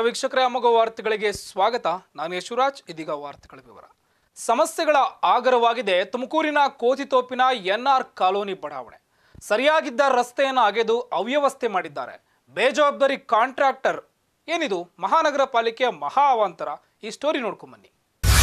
ವೀಕ್ಷಕರೇ ಅಮೋಘ ವಾರ್ತೆಗಳಿಗೆ ಸ್ವಾಗತ ನಾನು ಯಶುರಾಜ್ ಇದೀಗ ವಾರ್ತೆಗಳ ವಿವರ ಸಮಸ್ಯೆಗಳ ಆಗರವಾಗಿದೆ ತುಮಕೂರಿನ ಕೋತಿತೋಪಿನ ಎನ್ಆರ್ ಕಾಲೋನಿ ಬಡಾವಣೆ ಸರಿಯಾಗಿದ್ದ ರಸ್ತೆಯನ್ನು ಅಗೆದು ಅವ್ಯವಸ್ಥೆ ಮಾಡಿದ್ದಾರೆ ಬೇಜವಾಬ್ದಾರಿ ಕಾಂಟ್ರಾಕ್ಟರ್ ಏನಿದು ಮಹಾನಗರ ಪಾಲಿಕೆಯ ಮಹಾ ಅವಾಂತರ ಈ ಸ್ಟೋರಿ ನೋಡ್ಕೊಂಬನ್ನಿ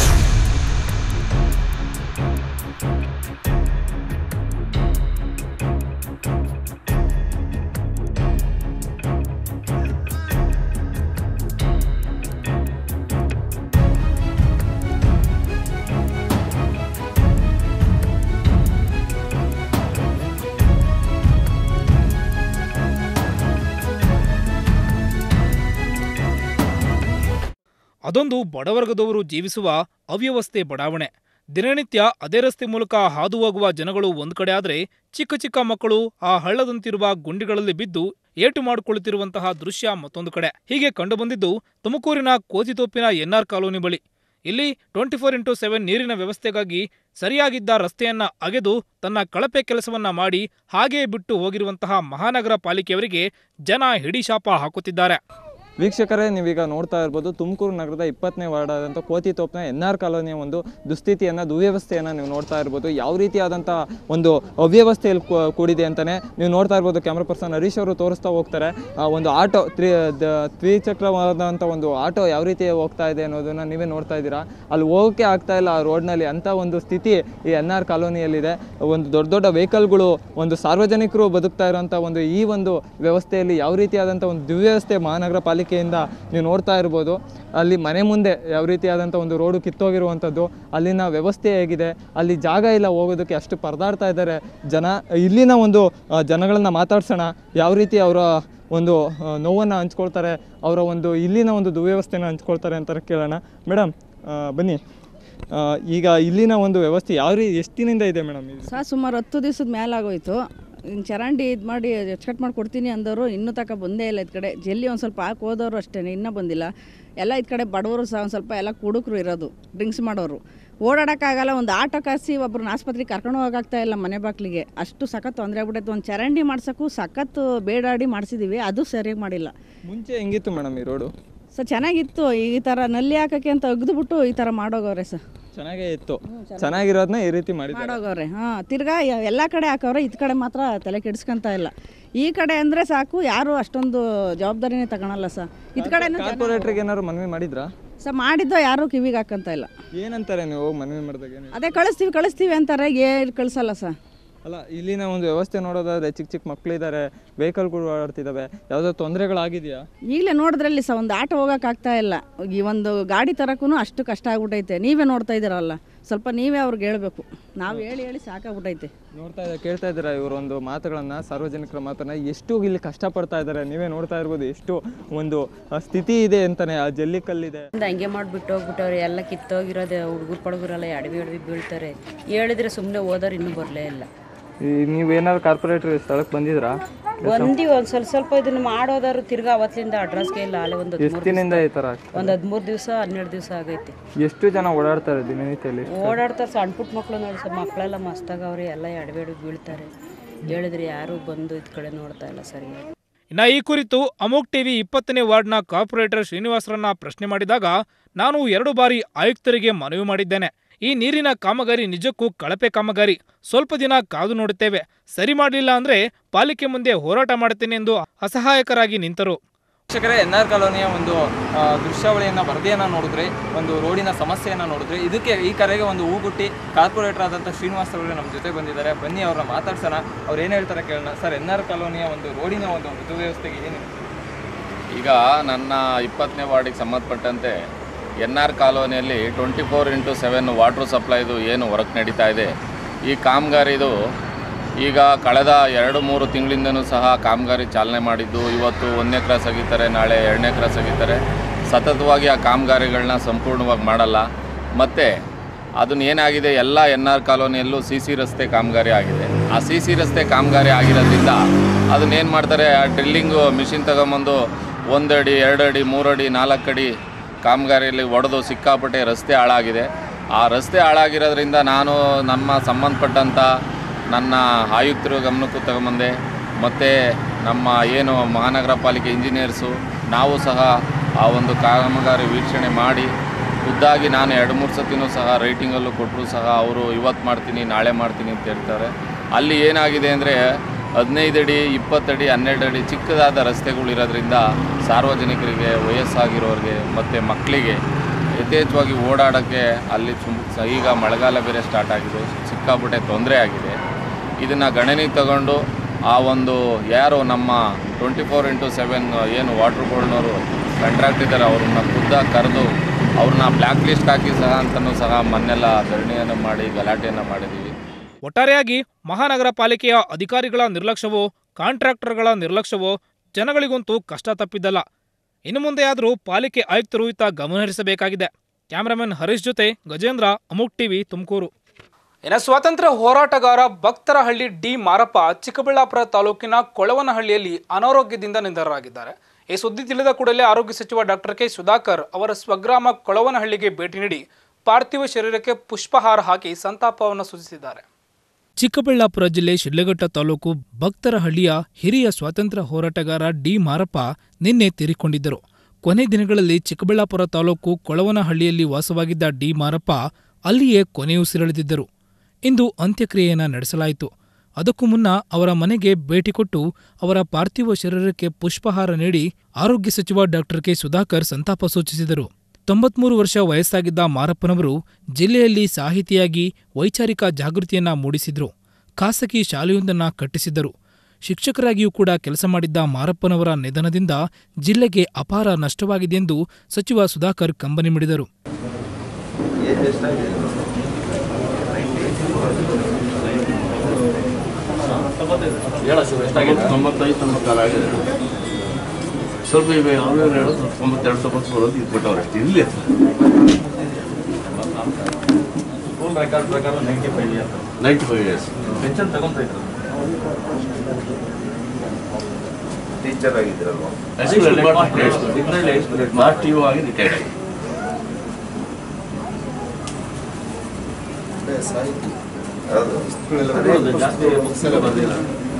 ಅದೊಂದು ಬಡವರ್ಗದವರು ಜೀವಿಸುವ ಅವ್ಯವಸ್ಥೆ ಬಡಾವಣೆ ದಿನನಿತ್ಯ ಅದೇ ರಸ್ತೆ ಮೂಲಕ ಹಾದು ಹೋಗುವ ಜನಗಳು ಒಂದು ಕಡೆ ಆದರೆ ಚಿಕ್ಕ ಚಿಕ್ಕ ಮಕ್ಕಳು ಆ ಹಳ್ಳದಂತಿರುವ ಗುಂಡಿಗಳಲ್ಲಿ ಬಿದ್ದು ಏಟು ಮಾಡಿಕೊಳ್ಳುತ್ತಿರುವಂತಹ ದೃಶ್ಯ ಮತ್ತೊಂದು ಕಡೆ ಹೀಗೆ ಕಂಡುಬಂದಿದ್ದು ತುಮಕೂರಿನ ಕೋತಿತೋಪಿನ ಎನ್ಆರ್ ಕಾಲೋನಿ ಬಳಿ ಇಲ್ಲಿ ಟ್ವೆಂಟಿ ಫೋರ್ ಇಂಟು ಸೆವೆನ್ ನೀರಿನ ವ್ಯವಸ್ಥೆಗಾಗಿ ಸರಿಯಾಗಿದ್ದ ರಸ್ತೆಯನ್ನ ಅಗೆದು ತನ್ನ ಕಳಪೆ ಕೆಲಸವನ್ನ ಮಾಡಿ ಹಾಗೆಯೇ ಬಿಟ್ಟು ಹೋಗಿರುವಂತಹ ಮಹಾನಗರ ಪಾಲಿಕೆಯವರಿಗೆ ಜನ ಹಿಡಿ ಶಾಪ ಹಾಕುತ್ತಿದ್ದಾರೆ ವೀಕ್ಷಕರೇ ನೀವೀಗ ನೋಡ್ತಾ ಇರ್ಬೋದು ತುಮಕೂರು ನಗರದ ಇಪ್ಪತ್ತನೇ ವಾರ್ಡ್ ಆದಂಥ ಕೋತಿತೋಪ್ನ ಎನ್ ಆರ್ ಕಾಲೋನಿಯ ಒಂದು ದುಸ್ಥಿತಿಯನ್ನು ದುವ್ಯವಸ್ಥೆಯನ್ನು ನೀವು ನೋಡ್ತಾ ಇರ್ಬೋದು ಯಾವ ರೀತಿಯಾದಂಥ ಒಂದು ಅವ್ಯವಸ್ಥೆಯಲ್ಲಿ ಕೂ- ಕೂಡಿದೆ ಅಂತಲೇ ನೀವು ನೋಡ್ತಾ ಇರ್ಬೋದು ಕ್ಯಾಮ್ರಾ ಪರ್ಸನ್ ಹರೀಶ್ ಅವರು ತೋರಿಸ್ತಾ ಹೋಗ್ತಾರೆ ಆ ಒಂದು ಆಟೋ ತ್ರಿ ದ- ದ್ವಿಚಕ್ರವಾದಂಥ ಒಂದು ಆಟೋ ಯಾವ ರೀತಿ ಹೋಗ್ತಾ ಇದೆ ಅನ್ನೋದನ್ನು ನೀವೇ ನೋಡ್ತಾ ಇದ್ದೀರಾ ಅಲ್ಲಿ ಹೋಗೋಕ್ಕೆ ಆಗ್ತಾ ಇಲ್ಲ ಆ ರೋಡ್ನಲ್ಲಿ ಅಂಥ ಒಂದು ಸ್ಥಿತಿ ಈ ಎನ್ ಆರ್ ಕಾಲೋನಿಯಲ್ಲಿದೆ ಒಂದು ದೊಡ್ಡ ದೊಡ್ಡ ವೆಹಿಕಲ್ಗಳು ಒಂದು ಸಾರ್ವಜನಿಕರು ಬದುಕ್ತಾ ಇರೋಂಥ ಒಂದು ಈ ಒಂದು ವ್ಯವಸ್ಥೆಯಲ್ಲಿ ಯಾವ ರೀತಿಯಾದಂಥ ಒಂದು ದುರ್ವ್ಯವಸ್ಥೆ ಮಹಾನಗರ ಪಾಲಿಕೆಯಿಂದ ನೀವು ನೋಡ್ತಾ ಇರ್ಬೋದು ಅಲ್ಲಿ ಮನೆ ಮುಂದೆ ಯಾವ ರೀತಿಯಾದಂಥ ಒಂದು ರೋಡು ಕಿತ್ತೋಗಿರುವಂಥದ್ದು ಅಲ್ಲಿನ ವ್ಯವಸ್ಥೆ ಹೇಗಿದೆ ಅಲ್ಲಿ ಜಾಗ ಇಲ್ಲ ಹೋಗೋದಕ್ಕೆ ಅಷ್ಟು ಪರದಾಡ್ತಾ ಇದ್ದಾರೆ ಜನ ಇಲ್ಲಿನ ಒಂದು ಆ, ಜನಗಳನ್ನ ಮಾತಾಡ್ಸೋಣ ಯಾವ ರೀತಿ ಅವರ ಒಂದು ನೋವನ್ನು ಹಂಚ್ಕೊಳ್ತಾರೆ ಅವರ ಒಂದು ಇಲ್ಲಿನ ಒಂದು ದುರ್ವ್ಯವಸ್ಥೆನ ಹಂಚ್ಕೊಳ್ತಾರೆ ಅಂತ ಕೇಳೋಣ ಮೇಡಮ್ ಬನ್ನಿ ಆ, ಈಗ ಇಲ್ಲಿನ ಒಂದು ವ್ಯವಸ್ಥೆ ಯಾವ ರೀತಿ ಎಷ್ಟು ದಿನದಿಂದ ಇದೆ ಮೇಡಮ್ ಇದು ಸಾ ಸುಮಾರು ಹತ್ತು ದಿವಸದ ಮೇಲಾಗೋಯ್ತು ಇನ್ನು ಚರಂಡಿ ಇದು ಮಾಡಿ ಅಚ್ಚುಕಟ್ಟು ಮಾಡಿ ಕೊಡ್ತೀನಿ ಅಂದವರು ಇನ್ನೂ ತಕ ಬಂದೇ ಇಲ್ಲ ಇದು ಕಡೆ ಜಲ್ಲಿ ಒಂದು ಸ್ವಲ್ಪ ಹಾಕಿ ಹೋದವರು ಅಷ್ಟೇ ಇನ್ನೂ ಬಂದಿಲ್ಲ ಎಲ್ಲ ಇದು ಕಡೆ ಬಡವರು ಸಹ ಒಂದು ಸ್ವಲ್ಪ ಎಲ್ಲ ಕುಡುಕರು ಇರೋದು ಡ್ರಿಂಕ್ಸ್ ಮಾಡೋರು ಓಡಾಡೋಕ್ಕಾಗಲ್ಲ ಒಂದು ಆಟೋ ಕಾಸಿ ಒಬ್ರನ್ನ ಆಸ್ಪತ್ರೆಗೆ ಕರ್ಕೊಂಡು ಹೋಗಾಗ್ತಾ ಇಲ್ಲ ಮನೆ ಬಾಗಿಲಿಗೆ ಅಷ್ಟು ಸಖತ್ ತೊಂದರೆ ಆಗ್ಬಿಟ್ಟೈತೆ ಒಂದು ಚರಂಡಿ ಮಾಡ್ಸೋಕ್ಕೂ ಸಖತ್ತು ಬೇಡಾಡಿ ಮಾಡಿಸಿದ್ದೀವಿ ಅದು ಸರಿಯಾಗಿ ಮಾಡಿಲ್ಲ ಮುಂಚೆ ಹೆಂಗಿತ್ತು ಮೇಡಮ್ ಈ ರೋಡು ಸೊ ಚೆನ್ನಾಗಿತ್ತು ಈ ಥರ ನಲ್ಲಿ ಹಾಕೋಕ್ಕೆ ಅಂತ ಒಗ್ದುಬಿಟ್ಟು ಈ ಥರ ಮಾಡೋಗವ್ರೆ ಸರ್ ಚೆನ್ನಾಗೇ ಇತ್ತು ಚೆನ್ನಾಗಿರೋದನ್ನ ಈ ರೀತಿ ಮಾಡಿದ್ದಾರೆ ಮಾಡೋಗವ್ರೆ ಹಾಂ ತಿರ್ಗಾ ಯ- ಎಲ್ಲ ಕಡೆ ಹಾಕವ್ರೆ ಇದು ಕಡೆ ಮಾತ್ರ ತಲೆ ಕೆಡಿಸ್ಕೊಂತ ಇಲ್ಲ ಈ ಕಡೆ ಅಂದರೆ ಸಾಕು ಯಾರು ಅಷ್ಟೊಂದು ಜವಾಬ್ದಾರಿನೇ ತಗೊಳಲ್ಲ ಸರ್ ಇದು ಕಡೆ ಕಾರ್ಪೊರೇಟ್ರಿಗೆ ಏನಾದ್ರು ಮನವಿ ಮಾಡಿದ್ರಾ ಸರ್ ಮಾಡಿದ್ದೋ ಯಾರು ಕಿವಿಗೆ ಹಾಕಂತ ಇಲ್ಲ ಏನಂತಾರೆ ನೀವು ಹೋಗಿ ಮನವಿ ಮಾಡಿದಾಗ ಏನು ಅದೇ ಕಳಿಸ್ತೀವಿ ಕಳಿಸ್ತೀವಿ ಅಂತಾರೆ ಏನು ಕಳಿಸಲ್ಲ ಸರ್ ಅಲ್ಲ ಇಲ್ಲಿನ ಒಂದು ವ್ಯವಸ್ಥೆ ನೋಡೋದಾದ್ರೆ ಚಿಕ್ಕ ಚಿಕ್ಕ ಮಕ್ಕಳಿದ್ದಾರೆ ವೆಹಿಕಲ್ಗಳು ಓಡಾಡ್ತಿದ್ದಾವೆ ಯಾವುದೋ ತೊಂದರೆಗಳಾಗಿದೆಯಾ ಈಗಲೇ ನೋಡಿದ್ರಲ್ಲಿ ಸಹ ಒಂದು ಆಟೋ ಹೋಗೋಕ್ಕಾಗ್ತಾ ಇಲ್ಲ ಈ ಒಂದು ಗಾಡಿ ತರಕ್ಕೂ ಅಷ್ಟು ಕಷ್ಟ ಆಗ್ಬಿಟ್ಟೈತೆ ನೀವೇ ನೋಡ್ತಾ ಇದ್ದೀರಲ್ಲ ಸ್ವಲ್ಪ ನೀವೇ ಅವ್ರಿಗೆ ಹೇಳ್ಬೇಕು ನಾವು ಹೇಳಿ ಹೇಳಿ ಸಾಕಾಗ್ಬಿಟ್ಟೈತೆ ನೋಡ್ತಾ ಇದ್ದಾರೆ ಕೇಳ್ತಾ ಇದ್ದೀರಾ ಇವರೊಂದು ಮಾತುಗಳನ್ನ ಸಾರ್ವಜನಿಕರ ಮಾತನ್ನ ಎಷ್ಟು ಇಲ್ಲಿ ಕಷ್ಟಪಡ್ತಾ ಇದ್ದಾರೆ ನೀವೇ ನೋಡ್ತಾ ಇರ್ಬೋದು ಎಷ್ಟು ಒಂದು ಆ, ಸ್ಥಿತಿ ಇದೆ ಅಂತಾನೆ ಆ ಜಲ್ಲಿ ಕಲ್ಲಿದೆ ಇಂದ ಹಂಗೆ ಮಾಡಿಬಿಟ್ಟು ಹೋಗ್ಬಿಟ್ಟವ್ರೆ ಎಲ್ಲ ಕಿತ್ತೋಗಿರೋದೆ ಹುಡುಗರು ಪಡುಗರೆಲ್ಲ ಎಡವಿ ಎಡವಿ ಬೀಳ್ತಾರೆ ಹೇಳಿದ್ರೆ ಸುಮ್ಮನೆ ಹೋದವ್ರು ಇನ್ನೂ ಬರಲೇ ಇಲ್ಲ ನೀವೇನಾದ್ರು ಕಾರ್ಪೊರೇಟರ್ ಸ್ಥಳಕ್ಕೆ ಬಂದಿದ್ರಾ ಬಂದು ಒಂದು ಸ್ವಲ್ಪ ಸ್ವಲ್ಪ ಇದನ್ನ ಮಾಡೋದಾರು ತಿರ್ಗಾ ಅವತ್ತಿಂದ ಅಡ್ರೆಸ್ಗೆ ಇಲ್ಲ ಅಲ್ಲೇ ಒಂದು ಎಷ್ಟು ದಿನದಿಂದ ಈ ಥರ ಒಂದು ಹದಿಮೂರು ದಿವಸ ಹನ್ನೆರಡು ದಿವಸ ಆಗೈತಿ ಎಷ್ಟು ಜನ ಓಡಾಡ್ತಾರೆ ದಿನನಿತ್ಯದಲ್ಲಿ ಓಡಾಡ್ತಾರೆ ಸಣ್ಣ ಪುಟ್ಟ ಮಕ್ಳು ನೋಡಿ ಸರ್ ಮಕ್ಕಳೆಲ್ಲ ಮಸ್ತಾಗವ್ರೆ ಎಲ್ಲ ಎಡವಿ ಎಡವಿ ಬೀಳ್ತಾರೆ ಹೇಳಿದ್ರೆ ಯಾರು ಬಂದು ಇದ್ ಕಡೆ ನೋಡ್ತಾ ಇಲ್ಲ ಸರಿಯಾಗಿ ಇನ್ನ ಈ ಕುರಿತು ಅಮೋಕ್ ಟಿವಿ ಇಪ್ಪತ್ತನೇ ವಾರ್ಡ್ನ ಕಾರ್ಪೊರೇಟರ್ ಶ್ರೀನಿವಾಸರನ್ನ ಪ್ರಶ್ನೆ ಮಾಡಿದಾಗ ನಾನು ಎರಡು ಬಾರಿ ಆಯುಕ್ತರಿಗೆ ಮನವಿ ಮಾಡಿದ್ದೇನೆ ಈ ನೀರಿನ ಕಾಮಗಾರಿ ನಿಜಕ್ಕೂ ಕಳಪೆ ಕಾಮಗಾರಿ ಸ್ವಲ್ಪ ದಿನ ಕಾದು ನೋಡುತ್ತೇವೆ ಸರಿ ಮಾಡಲಿಲ್ಲ ಅಂದ್ರೆ ಪಾಲಿಕೆ ಮುಂದೆ ಹೋರಾಟ ಮಾಡುತ್ತೇನೆ ಎಂದು ಅಸಹಾಯಕರಾಗಿ ನಿಂತರು ವೀಕ್ಷಕರೇ ಎನ್ ಆರ್ ಕಾಲೋನಿಯ ಒಂದು ಆ, ದೃಶ್ಯಾವಳಿಯನ್ನ ವರದಿಯನ್ನ ನೋಡಿದ್ರೆ ಒಂದು ರೋಡಿನ ಸಮಸ್ಯೆಯನ್ನ ನೋಡಿದ್ರೆ ಇದಕ್ಕೆ ಈ ಕರೆಗೆ ಒಂದು ಹೂಗುಟ್ಟಿ ಕಾರ್ಪೊರೇಟರ್ ಆದಂಥ ಶ್ರೀನಿವಾಸ್ ಅವರು ನಮ್ಮ ಜೊತೆ ಬಂದಿದ್ದಾರೆ ಬನ್ನಿ ಅವ್ರನ್ನ ಮಾತಾಡ್ಸೋಣ ಅವ್ರು ಏನು ಹೇಳ್ತಾರೆ ಕೇಳೋಣ ಸರ್ ಎನ್ ಆರ್ ಕಾಲೋನಿಯ ಒಂದು ರೋಡಿನ ಒಂದು ದುರ್ವ್ಯವಸ್ಥೆಗೆ ಏನು ಈಗ ನನ್ನ ಇಪ್ಪತ್ತನೇ ವಾರ್ಡಿಗೆ ಸಂಬಂಧಪಟ್ಟಂತೆ ಎನ್ ಆರ್ ಕಾಲೋನಿಯಲ್ಲಿ twenty four into seven water ಸಪ್ಲೈದು ಏನು ವರ್ಕ್ ನಡೀತಾ ಇದೆ ಈ ಕಾಮಗಾರಿದು ಈಗ ಕಳೆದ ಎರಡು ಮೂರು ತಿಂಗಳಿಂದನೂ ಸಹ ಕಾಮಗಾರಿ ಚಾಲನೆ ಮಾಡಿದ್ದು ಇವತ್ತು ಒಂದನೇ ಕ್ರಾಸ್ ಅಗಿತಾರೆ ನಾಳೆ ಎರಡನೇ ಕ್ರಾಸ್ ಅಗಿತಾರೆ ಸತತವಾಗಿ ಆ ಕಾಮಗಾರಿಗಳನ್ನ ಸಂಪೂರ್ಣವಾಗಿ ಮಾಡಲ್ಲ ಮತ್ತು ಅದನ್ನ ಏನಾಗಿದೆ ಎಲ್ಲ ಎನ್ ಆರ್ ಕಾಲೋನಿಯಲ್ಲೂ ಸಿ ಸಿ ರಸ್ತೆ ಕಾಮಗಾರಿ ಆಗಿದೆ ಆ ಸಿ ಸಿ ರಸ್ತೆ ಕಾಮಗಾರಿ ಆಗಿರೋದ್ರಿಂದ ಅದನ್ನೇನು ಮಾಡ್ತಾರೆ ಆ ಡ್ರಿಲ್ಲಿಂಗು ಮಿಷಿನ್ ತಗೊಂಬಂದು ಒಂದು ಅಡಿ ಎರಡು ಅಡಿ ಮೂರು ಅಡಿ ನಾಲ್ಕು ಅಡಿ ಕಾಮಗಾರಿಯಲ್ಲಿ ಒಡೆದು ಸಿಕ್ಕಾಪಟ್ಟೆ ರಸ್ತೆ ಹಾಳಾಗಿದೆ ಆ ರಸ್ತೆ ಹಾಳಾಗಿರೋದ್ರಿಂದ ನಾನು ನಮ್ಮ ಸಂಬಂಧಪಟ್ಟಂಥ ನನ್ನ ಆಯುಕ್ತರು ಗಮನಕ್ಕೂ ತಗೊಂಬಂದೆ ಮತ್ತು ನಮ್ಮ ಏನು ಮಹಾನಗರ ಪಾಲಿಕೆ ಇಂಜಿನಿಯರ್ಸು ನಾವು ಸಹ ಆ ಒಂದು ಕಾಮಗಾರಿ ವೀಕ್ಷಣೆ ಮಾಡಿ ಖುದ್ದಾಗಿ ನಾನು ಎರಡು ಮೂರು ಸತಿನೂ ಸಹ ರೈಟಿಂಗಲ್ಲೂ ಕೊಟ್ಟರು ಸಹ ಅವರು ಇವತ್ತು ಮಾಡ್ತೀನಿ ನಾಳೆ ಮಾಡ್ತೀನಿ ಅಂತ ಹೇಳ್ತಾರೆ ಅಲ್ಲಿ ಏನಾಗಿದೆ ಅಂದರೆ ಹದಿನೈದು ಅಡಿ ಇಪ್ಪತ್ತಡಿ ಹನ್ನೆರಡು ಅಡಿ ಚಿಕ್ಕದಾದ ರಸ್ತೆಗಳು ಇರೋದ್ರಿಂದ ಸಾರ್ವಜನಿಕರಿಗೆ ವಯಸ್ಸಾಗಿರೋರಿಗೆ ಮತ್ತು ಮಕ್ಕಳಿಗೆ ಯಥೇಚ್ಛವಾಗಿ ಓಡಾಡೋಕ್ಕೆ ಅಲ್ಲಿ ಸುಮ್ ಸ- ಈಗ ಮಳೆಗಾಲ ಬೇರೆ ಸ್ಟಾರ್ಟ್ ಆಗಿದೆ ಸಿಕ್ಕಾಪಟ್ಟೆ ತೊಂದರೆ ಆಗಿದೆ ಇದನ್ನು ಗಣನೆಗೆ ತಗೊಂಡು ಆ ಒಂದು ಯಾರು ನಮ್ಮ ಟ್ವೆಂಟಿ ಫೋರ್ ಇಂಟು ಸೆವೆನ್ ಏನು ವಾಟ್ರ್ ಬೋರ್ಡ್ನವರು ಕಾಂಟ್ರಾಕ್ಟ್ ಇದ್ದಾರೆ ಅವ್ರನ್ನ ಖುದ್ದಾಗಿ ಕರೆದು ಅವ್ರನ್ನ ಬ್ಲ್ಯಾಕ್ ಲಿಸ್ಟ್ ಹಾಕಿ ಸಹ ಅಂತಲೂ ಸಹ ಮೊನ್ನೆಲ್ಲ ಧರಣಿಯನ್ನು ಮಾಡಿ ಗಲಾಟೆಯನ್ನು ಮಾಡಿದ್ದೀವಿ ಒಟ್ಟಾರೆಯಾಗಿ ಮಹಾನಗರ ಪಾಲಿಕೆಯ ಅಧಿಕಾರಿಗಳ ನಿರ್ಲಕ್ಷ್ಯವೋ ಕಾಂಟ್ರಾಕ್ಟರ್ಗಳ ನಿರ್ಲಕ್ಷ್ಯವೋ ಜನಗಳಿಗಂತೂ ಕಷ್ಟ ತಪ್ಪಿದ್ದಲ್ಲ ಇನ್ನು ಮುಂದೆಯಾದರೂ ಪಾಲಿಕೆ ಆಯುಕ್ತರು ಇತ್ತ ಗಮನಹರಿಸಬೇಕಾಗಿದೆ ಕ್ಯಾಮರಾಮನ್ ಹರೀಶ್ ಜೊತೆ ಗಜೇಂದ್ರ ಅಮುಕ್ ಟಿವಿ ತುಮಕೂರು ಇನ್ನು ಸ್ವಾತಂತ್ರ್ಯ ಹೋರಾಟಗಾರ ಭಕ್ತರಹಳ್ಳಿ ಡಿ ಮಾರಪ್ಪ ಚಿಕ್ಕಬಳ್ಳಾಪುರ ತಾಲೂಕಿನ ಕೊಳವನಹಳ್ಳಿಯಲ್ಲಿ ಅನಾರೋಗ್ಯದಿಂದ ನಿಧನರಾಗಿದ್ದಾರೆ ಈ ಸುದ್ದಿ ತಿಳಿದ ಕೂಡಲೇ ಆರೋಗ್ಯ ಸಚಿವ ಡಾಕ್ಟರ್ ಕೆ ಸುಧಾಕರ್ ಅವರ ಸ್ವಗ್ರಾಮ ಕೊಳವನಹಳ್ಳಿಗೆ ಭೇಟಿ ನೀಡಿ ಪಾರ್ಥಿವ ಶರೀರಕ್ಕೆ ಪುಷ್ಪಹಾರ ಹಾಕಿ ಸಂತಾಪವನ್ನು ಸೂಚಿಸಿದ್ದಾರೆ ಚಿಕ್ಕಬಳ್ಳಾಪುರ ಜಿಲ್ಲೆ ಶಿಡ್ಲಘಟ್ಟ ತಾಲೂಕು ಭಕ್ತರಹಳ್ಳಿಯ ಹಿರಿಯ ಸ್ವಾತಂತ್ರ್ಯ ಹೋರಾಟಗಾರ ಡಿ ಮಾರಪ್ಪ ನಿನ್ನೆ ತೀರಿಕೊಂಡಿದ್ದರು ಕೊನೆ ದಿನಗಳಲ್ಲಿ ಚಿಕ್ಕಬಳ್ಳಾಪುರ ತಾಲೂಕು ಕೊಳವನಹಳ್ಳಿಯಲ್ಲಿ ವಾಸವಾಗಿದ್ದ ಡಿ ಮಾರಪ್ಪ ಅಲ್ಲಿಯೇ ಕೊನೆಯುಸಿರೆಳೆದಿದ್ದರು ಇಂದು ಅಂತ್ಯಕ್ರಿಯೆಯನ್ನ ನಡೆಸಲಾಯಿತು ಅದಕ್ಕೂ ಮುನ್ನ ಅವರ ಮನೆಗೆ ಭೇಟಿ ಕೊಟ್ಟು ಅವರ ಪಾರ್ಥಿವ ಶರೀರಕ್ಕೆ ಪುಷ್ಪಹಾರ ನೀಡಿ ಆರೋಗ್ಯ ಸಚಿವ ಡಾಕ್ಟರ್ ಕೆ ಸುಧಾಕರ್ ಸಂತಾಪ ಸೂಚಿಸಿದರು ತೊಂಬತ್ಮೂರು ವರ್ಷ ವಯಸ್ಸಾಗಿದ್ದ ಮಾರಪ್ಪನವರು ಜಿಲ್ಲೆಯಲ್ಲಿ ಸಾಹಿತಿಯಾಗಿ ವೈಚಾರಿಕ ಜಾಗೃತಿಯನ್ನ ಮೂಡಿಸಿದ್ರು ಖಾಸಗಿ ಶಾಲೆಯೊಂದನ್ನ ಕಟ್ಟಿಸಿದ್ದರು ಶಿಕ್ಷಕರಾಗಿಯೂ ಕೂಡ ಕೆಲಸ ಮಾಡಿದ್ದ ಮಾರಪ್ಪನವರ ನಿಧನದಿಂದ ಜಿಲ್ಲೆಗೆ ಅಪಾರ ನಷ್ಟವಾಗಿದೆ ಎಂದು ಸಚಿವ ಸುಧಾಕರ್ ಕಂಬನಿ ಮಿಡಿದರು ತೊಂಬತ್ತೈದು ತೊಂಬತ್ತಾರು ಆಗಿದೆ ಸ್ವಲ್ಪ ಇವೆ ಅವ್ರು ಹೇಳೋದು ತೊಂಬತ್ತೆರಡು ತೊಂಬತ್ತು ಬರೋದು ಇದು ಬಿಟ್ಟವ್ರು ಅಷ್ಟು ಇರಲಿ ಸ್ಕೂಲ್ ರೆಕಾರ್ಡ್ ಪ್ರಕಾರ ninety five years ninety five years pension ತಗೊಂತ ಇದ್ರು ಟೀಚರ್ ಆಗಿದ್ರಲ್ವಾ ಇದರಲ್ಲಿ ಎಕ್ಸ್ಪೀರಿಯನ್ಸ್ ಮಾರ್ಚ್ ಟಿ ಆಗಿ ರಿಟೈರ್ಡ್ ಆಗಿ ಸಾಹಿತಿ ಹೌದು, ಜಾಸ್ತಿ books ಎಲ್ಲ ಬರ್ದಿಲ್ಲ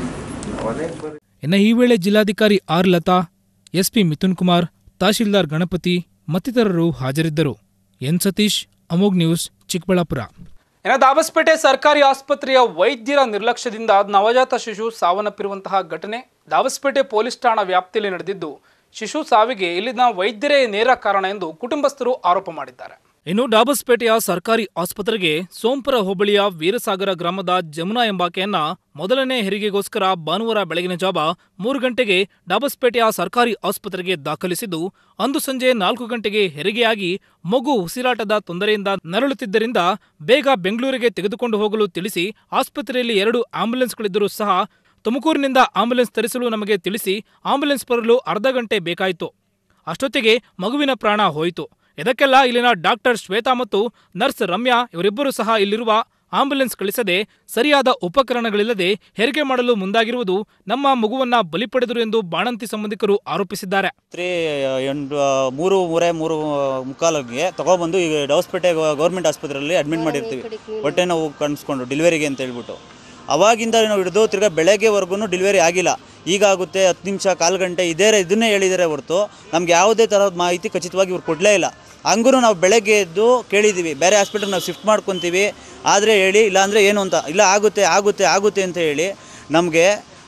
ಇನ್ನು ಈ ವೇಳೆ ಜಿಲ್ಲಾಧಿಕಾರಿ ಆರ್ ಲತಾ ಎಸ್ಪಿ ಮಿಥುನ್ ಕುಮಾರ್ ತಹಶೀಲ್ದಾರ್ ಗಣಪತಿ ಮತ್ತಿತರರು ಹಾಜರಿದ್ದರು ಎನ್ ಸತೀಶ್ ಅಮೋಗ್ ನ್ಯೂಸ್ ಚಿಕ್ಕಬಳ್ಳಾಪುರ ಇನ್ನು ದಾಬಸ್ಪೇಟೆ ಸರ್ಕಾರಿ ಆಸ್ಪತ್ರೆಯ ವೈದ್ಯರ ನಿರ್ಲಕ್ಷ್ಯದಿಂದ ನವಜಾತ ಶಿಶು ಸಾವನ್ನಪ್ಪಿರುವಂತಹ ಘಟನೆ ದಾಬಸ್ಪೇಟೆ ಪೊಲೀಸ್ ಠಾಣಾ ವ್ಯಾಪ್ತಿಯಲ್ಲಿ ನಡೆದಿದ್ದು ಶಿಶು ಸಾವಿಗೆ ಇಲ್ಲಿನ ವೈದ್ಯರೇ ನೇರ ಕಾರಣ ಎಂದು ಕುಟುಂಬಸ್ಥರು ಆರೋಪ ಮಾಡಿದ್ದಾರೆ ಇನ್ನು ಡಾಬಸ್ಪೇಟೆಯ ಸರ್ಕಾರಿ ಆಸ್ಪತ್ರೆಗೆ ಸೋಂಪುರ ಹೋಬಳಿಯ ವೀರಸಾಗರ ಗ್ರಾಮದ ಜಮುನಾ ಎಂಬಾಕೆಯನ್ನ ಮೊದಲನೇ ಹೆರಿಗೆಗೋಸ್ಕರ ಭಾನುವಾರ ಬೆಳಗಿನ ಜಾವ ಮೂರು ಗಂಟೆಗೆ ಡಾಬಸ್ಪೇಟೆಯ ಸರ್ಕಾರಿ ಆಸ್ಪತ್ರೆಗೆ ದಾಖಲಿಸಿದ್ದು ಅಂದು ಸಂಜೆ ನಾಲ್ಕು ಗಂಟೆಗೆ ಹೆರಿಗೆಯಾಗಿ ಮಗು ಉಸಿರಾಟದ ತೊಂದರೆಯಿಂದ ನರಳುತ್ತಿದ್ದರಿಂದ ಬೇಗ ಬೆಂಗಳೂರಿಗೆ ತೆಗೆದುಕೊಂಡು ಹೋಗಲು ತಿಳಿಸಿ ಆಸ್ಪತ್ರೆಯಲ್ಲಿ ಎರಡು ಆಂಬ್ಯುಲೆನ್ಸ್ಗಳಿದ್ದರೂ ಸಹ ತುಮಕೂರಿನಿಂದ ಆಂಬ್ಯುಲೆನ್ಸ್ ತರಿಸಲು ನಮಗೆ ತಿಳಿಸಿ ಆಂಬ್ಯುಲೆನ್ಸ್ ಬರಲು ಅರ್ಧ ಗಂಟೆ ಬೇಕಾಯಿತು ಅಷ್ಟೊತ್ತಿಗೆ ಮಗುವಿನ ಪ್ರಾಣ ಹೋಯಿತು ಇದಕ್ಕೆಲ್ಲ ಇಲ್ಲಿನ ಡಾಕ್ಟರ್ ಶ್ವೇತಾ ಮತ್ತು ನರ್ಸ್ ರಮ್ಯಾ ಇವರಿಬ್ಬರು ಸಹ ಇಲ್ಲಿರುವ ಆಂಬ್ಯುಲೆನ್ಸ್ ಕಳಿಸದೆ ಸರಿಯಾದ ಉಪಕರಣಗಳಿಲ್ಲದೆ ಹೆರಿಗೆ ಮಾಡಲು ಮುಂದಾಗಿರುವುದು ನಮ್ಮ ಮಗುವನ್ನ ಬಲಿ ಪಡೆದರು ಎಂದು ಬಾಣಂತಿ ಸಂಬಂಧಿಕರು ಆರೋಪಿಸಿದ್ದಾರೆ ರಾತ್ರಿ ಎಂಟು ಮೂರು ಮೂರೇ ಮೂರು ಮುಕ್ಕಾಲಿಗೆ ತಗೊಬಂದು ಈಗ ಡೌಸ್ಪೇಟೆ ಗೌರ್ಮೆಂಟ್ ಆಸ್ಪತ್ರೆಯಲ್ಲಿ ಅಡ್ಮಿಟ್ ಮಾಡಿರ್ತೀವಿ ಹೊಟ್ಟೆ ನೋವು ಕಾಣಿಸ್ಕೊಂಡು ಡೆಲಿವರಿಗೆ ಅಂತ ಹೇಳ್ಬಿಟ್ಟು ಅವಾಗಿಂದ ನಾವು ಹಿಡಿದು ತಿರ್ಗಾ ಬೆಳಗ್ಗೆವರೆಗೂ ಡೆಲಿವರಿ ಆಗಿಲ್ಲ ಈಗ ಆಗುತ್ತೆ ಹತ್ತು ನಿಮಿಷ ಕಾಲು ಗಂಟೆ ಇದೇ ಇದನ್ನೇ ಹೇಳಿದರೆ ಹೊರತು ನಮ್ಗೆ ಯಾವುದೇ ಥರದ ಮಾಹಿತಿ ಖಚಿತವಾಗಿ ಇವ್ರು ಕೊಡಲೇ ಇಲ್ಲ ಹಂಗೂ ನಾವು ಬೆಳಗ್ಗೆ ಎದ್ದು ಕೇಳಿದ್ದೀವಿ ಬೇರೆ ಹಾಸ್ಪಿಟಲ್ ನಾವು ಶಿಫ್ಟ್ ಮಾಡ್ಕೊತೀವಿ ಆದರೆ ಹೇಳಿ ಇಲ್ಲಾಂದರೆ ಏನು ಅಂತ ಇಲ್ಲ ಆಗುತ್ತೆ ಆಗುತ್ತೆ ಆಗುತ್ತೆ ಅಂತ ಹೇಳಿ ನಮಗೆ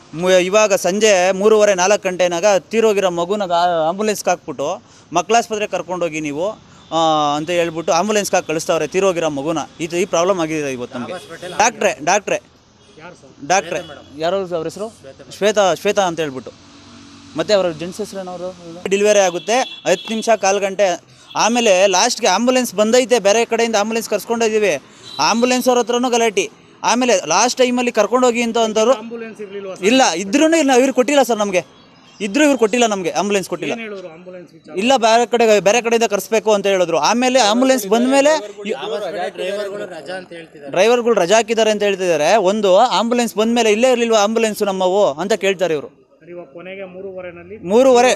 ಇವಾಗ ಸಂಜೆ ಮೂರುವರೆ ನಾಲ್ಕು ಗಂಟೆನಾಗ ತೀರೋಗಿರೋ ಮಗುನ ಆಂಬುಲೆನ್ಸ್ಗೆ ಹಾಕ್ಬಿಟ್ಟು ಮಕ್ಕಳಾಸ್ಪತ್ರೆಗೆ ಕರ್ಕೊಂಡೋಗಿ ನೀವು ಆ, ಅಂತ ಹೇಳ್ಬಿಟ್ಟು ಆಂಬುಲೆನ್ಸ್ಗೆ ಹಾಕಿ ಕಳಿಸ್ತವ್ರೆ ತೀರೋಗಿರೋ ಮಗುನ ಇದು ಈ ಪ್ರಾಬ್ಲಮ್ ಆಗಿದೆ ಇವತ್ತು ನಮಗೆ ಡಾಕ್ಟ್ರೆ ಡಾಕ್ಟ್ರೆ ಡಾಕ್ಟ್ರೆ ಯಾರು ಅವ್ರ ಹೆಸರು ಶ್ವೇತಾ ಶ್ವೇತಾ ಅಂತ ಹೇಳ್ಬಿಟ್ಟು ಮತ್ತೆ ಅವರ ಜೆಂಟ್ಸ್ ಹೆಸರೇನವರು ಡೆಲಿವರಿ ಆಗುತ್ತೆ ಹತ್ತು ನಿಮಿಷ ಕಾಲು ಗಂಟೆ ಆಮೇಲೆ ಲಾಸ್ಟ್ಗೆ ಆಂಬುಲೆನ್ಸ್ ಬಂದೈತೆ ಬೇರೆ ಕಡೆಯಿಂದ ಆಂಬುಲೆನ್ಸ್ ಕರ್ಸ್ಕೊಂಡಿದ್ದೀವಿ ಆಂಬುಲೆನ್ಸ್ ಅವ್ರ ಹತ್ರನೂ ಗಲಾಟೆ ಆಮೇಲೆ ಲಾಸ್ಟ್ ಟೈಮಲ್ಲಿ ಕರ್ಕೊಂಡೋಗಿ ಅಂತ ಅಂತವ್ರು ಇಲ್ಲ ಇದ್ರೂ ಇಲ್ಲ ಇವ್ರು ಕೊಟ್ಟಿಲ್ಲ ಸರ್ ನಮಗೆ ಇದ್ರೂ ಇವ್ರು ಕೊಟ್ಟಿಲ್ಲ ನಮಗೆ ಆಂಬುಲೆನ್ಸ್ ಕೊಟ್ಟಿಲ್ಲ ಇಲ್ಲ ಬೇರೆ ಕಡೆ ಬೇರೆ ಕಡೆಯಿಂದ ಕರೆಸ್ಬೇಕು ಅಂತ ಹೇಳಿದ್ರು ಆಮೇಲೆ ಆಂಬುಲೆನ್ಸ್ ಬಂದ್ಮೇಲೆ ಡ್ರೈವರ್ಗಳು ರಜಾ ಹಾಕಿದ್ದಾರೆ ಅಂತ ಹೇಳ್ತಿದ್ದಾರೆ ಒಂದು ಆಂಬುಲೆನ್ಸ್ ಬಂದ್ಮೇಲೆ ಇಲ್ಲೇ ಇರ್ಲಿಲ್ವಾ ಆಂಬುಲೆನ್ಸ್ ನಮ್ಮವು ಅಂತ ಕೇಳ್ತಾರೆ ಇವರು ಮೂರುವರೆ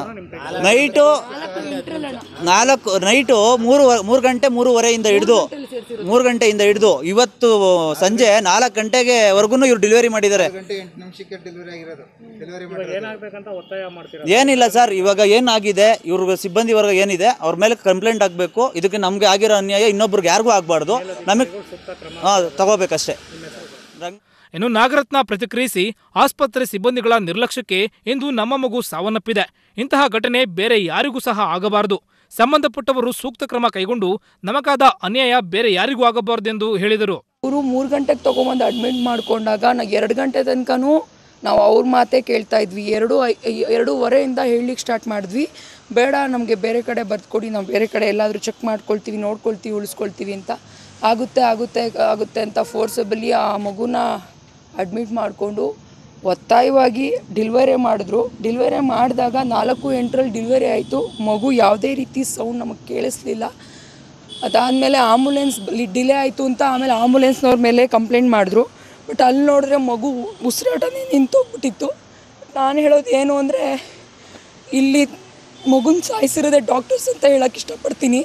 ನೈಟು ನಾಲ್ಕು ನೈಟು ಮೂರು ಮೂರು ಗಂಟೆ ಮೂರುವರೆಯಿಂದ ಹಿಡಿದು ಮೂರು ಗಂಟೆಯಿಂದ ಹಿಡಿದು ಇವತ್ತು ಸಂಜೆ ನಾಲ್ಕು ಗಂಟೆಗೆವರೆಗೂ ಇವ್ರು ಡೆಲಿವರಿ ಮಾಡಿದ್ದಾರೆ ಗಂಟೆ ಎಂಟು ನಿಮಿಷಕ್ಕೆ ಡೆಲಿವರಿ ಆಗಿರೋದು ಡೆಲಿವರಿ ಏನಾಗಬೇಕಂತ ಒತ್ತಾಯ ಮಾಡ್ತೀರಾ ಏನಿಲ್ಲ ಸರ್ ಇವಾಗ ಏನಾಗಿದೆ ಇವ್ರಿಗೆ ಸಿಬ್ಬಂದಿ ವರ್ಗ ಏನಿದೆ ಅವ್ರ ಮೇಲೆ ಕಂಪ್ಲೇಂಟ್ ಆಗಬೇಕು ಇದಕ್ಕೆ ನಮಗೆ ಆಗಿರೋ ಅನ್ಯಾಯ ಇನ್ನೊಬ್ರಿಗೆ ಯಾರಿಗೂ ಆಗಬಾರ್ದು ನಮಗೆ ಹಾಂ ತಗೋಬೇಕಷ್ಟೇ ರಂಗ್ ಇನ್ನು ನಾಗರತ್ನ ಪ್ರತಿಕ್ರಿಯಿಸಿ ಆಸ್ಪತ್ರೆ ಸಿಬ್ಬಂದಿಗಳ ನಿರ್ಲಕ್ಷ್ಯಕ್ಕೆ ಇಂದು ನಮ್ಮ ಮಗು ಸಾವನ್ನಪ್ಪಿದೆ ಇಂತಹ ಘಟನೆ ಬೇರೆ ಯಾರಿಗೂ ಸಹ ಆಗಬಾರದು ಸಂಬಂಧಪಟ್ಟವರು ಸೂಕ್ತ ಕ್ರಮ ಕೈಗೊಂಡು ನಮಗಾದ ಅನ್ಯಾಯ ಬೇರೆ ಯಾರಿಗೂ ಆಗಬಾರದೆಂದು ಹೇಳಿದರು ಅವರು ಮೂರು ಗಂಟೆಗೆ ತೊಗೊಂಬಂದು ಅಡ್ಮಿಟ್ ಮಾಡ್ಕೊಂಡಾಗ ನಾ ಎರಡು ಗಂಟೆ ತನಕನೂ ನಾವು ಅವ್ರ ಮಾತೇ ಕೇಳ್ತಾ ಇದ್ವಿ ಎರಡು ಐ- ಎರಡೂವರೆಯಿಂದ ಹೇಳಲಿಕ್ಕೆ ಸ್ಟಾರ್ಟ್ ಮಾಡಿದ್ವಿ ಬೇಡ ನಮಗೆ ಬೇರೆ ಕಡೆ ಬರ್ಕೊಡಿ ನಾವು ಬೇರೆ ಕಡೆ ಎಲ್ಲಾದರೂ ಚೆಕ್ ಮಾಡ್ಕೊಳ್ತೀವಿ ನೋಡ್ಕೊಳ್ತೀವಿ ಉಳಿಸ್ಕೊಳ್ತೀವಿ ಅಂತ ಆಗುತ್ತೆ ಆಗುತ್ತೆ ಆಗುತ್ತೆ ಅಂತ ಫೋರ್ಸಬಲಿ ಆ ಮಗುನ ಅಡ್ಮಿಟ್ ಮಾಡಿಕೊಂಡು ಒತ್ತಾಯವಾಗಿ ಡಿಲ್ವರಿ ಮಾಡಿದ್ರು ಡಿಲ್ವರಿ ಮಾಡಿದಾಗ ನಾಲ್ಕು ಎಂಟರಲ್ಲಿ ಡಿಲ್ವರಿ ಆಯಿತು ಮಗು ಯಾವುದೇ ರೀತಿ ಸೌಂಡ್ ನಮಗೆ ಕೇಳಿಸ್ಲಿಲ್ಲ ಅದಾದಮೇಲೆ ಆಂಬುಲೆನ್ಸ್ ಡಿಲೇ ಆಯಿತು ಅಂತ ಆಮೇಲೆ ಆಂಬುಲೆನ್ಸ್ನವ್ರ ಮೇಲೆ ಕಂಪ್ಲೇಂಟ್ ಮಾಡಿದ್ರು ಬಟ್ ಅಲ್ಲಿ ನೋಡಿದ್ರೆ ಮಗು ಉಸಿರಾಟನೇ ನಿಂತೋಗ್ಬಿಟ್ಟಿತ್ತು ನಾನು ಹೇಳೋದು ಏನು ಅಂದರೆ ಇಲ್ಲಿ ಮಗುನ ಸಾಯಿಸಿರೋದೇ ಡಾಕ್ಟರ್ಸ್ ಅಂತ ಹೇಳಕ್ಕೆ ಇಷ್ಟಪಡ್ತೀನಿ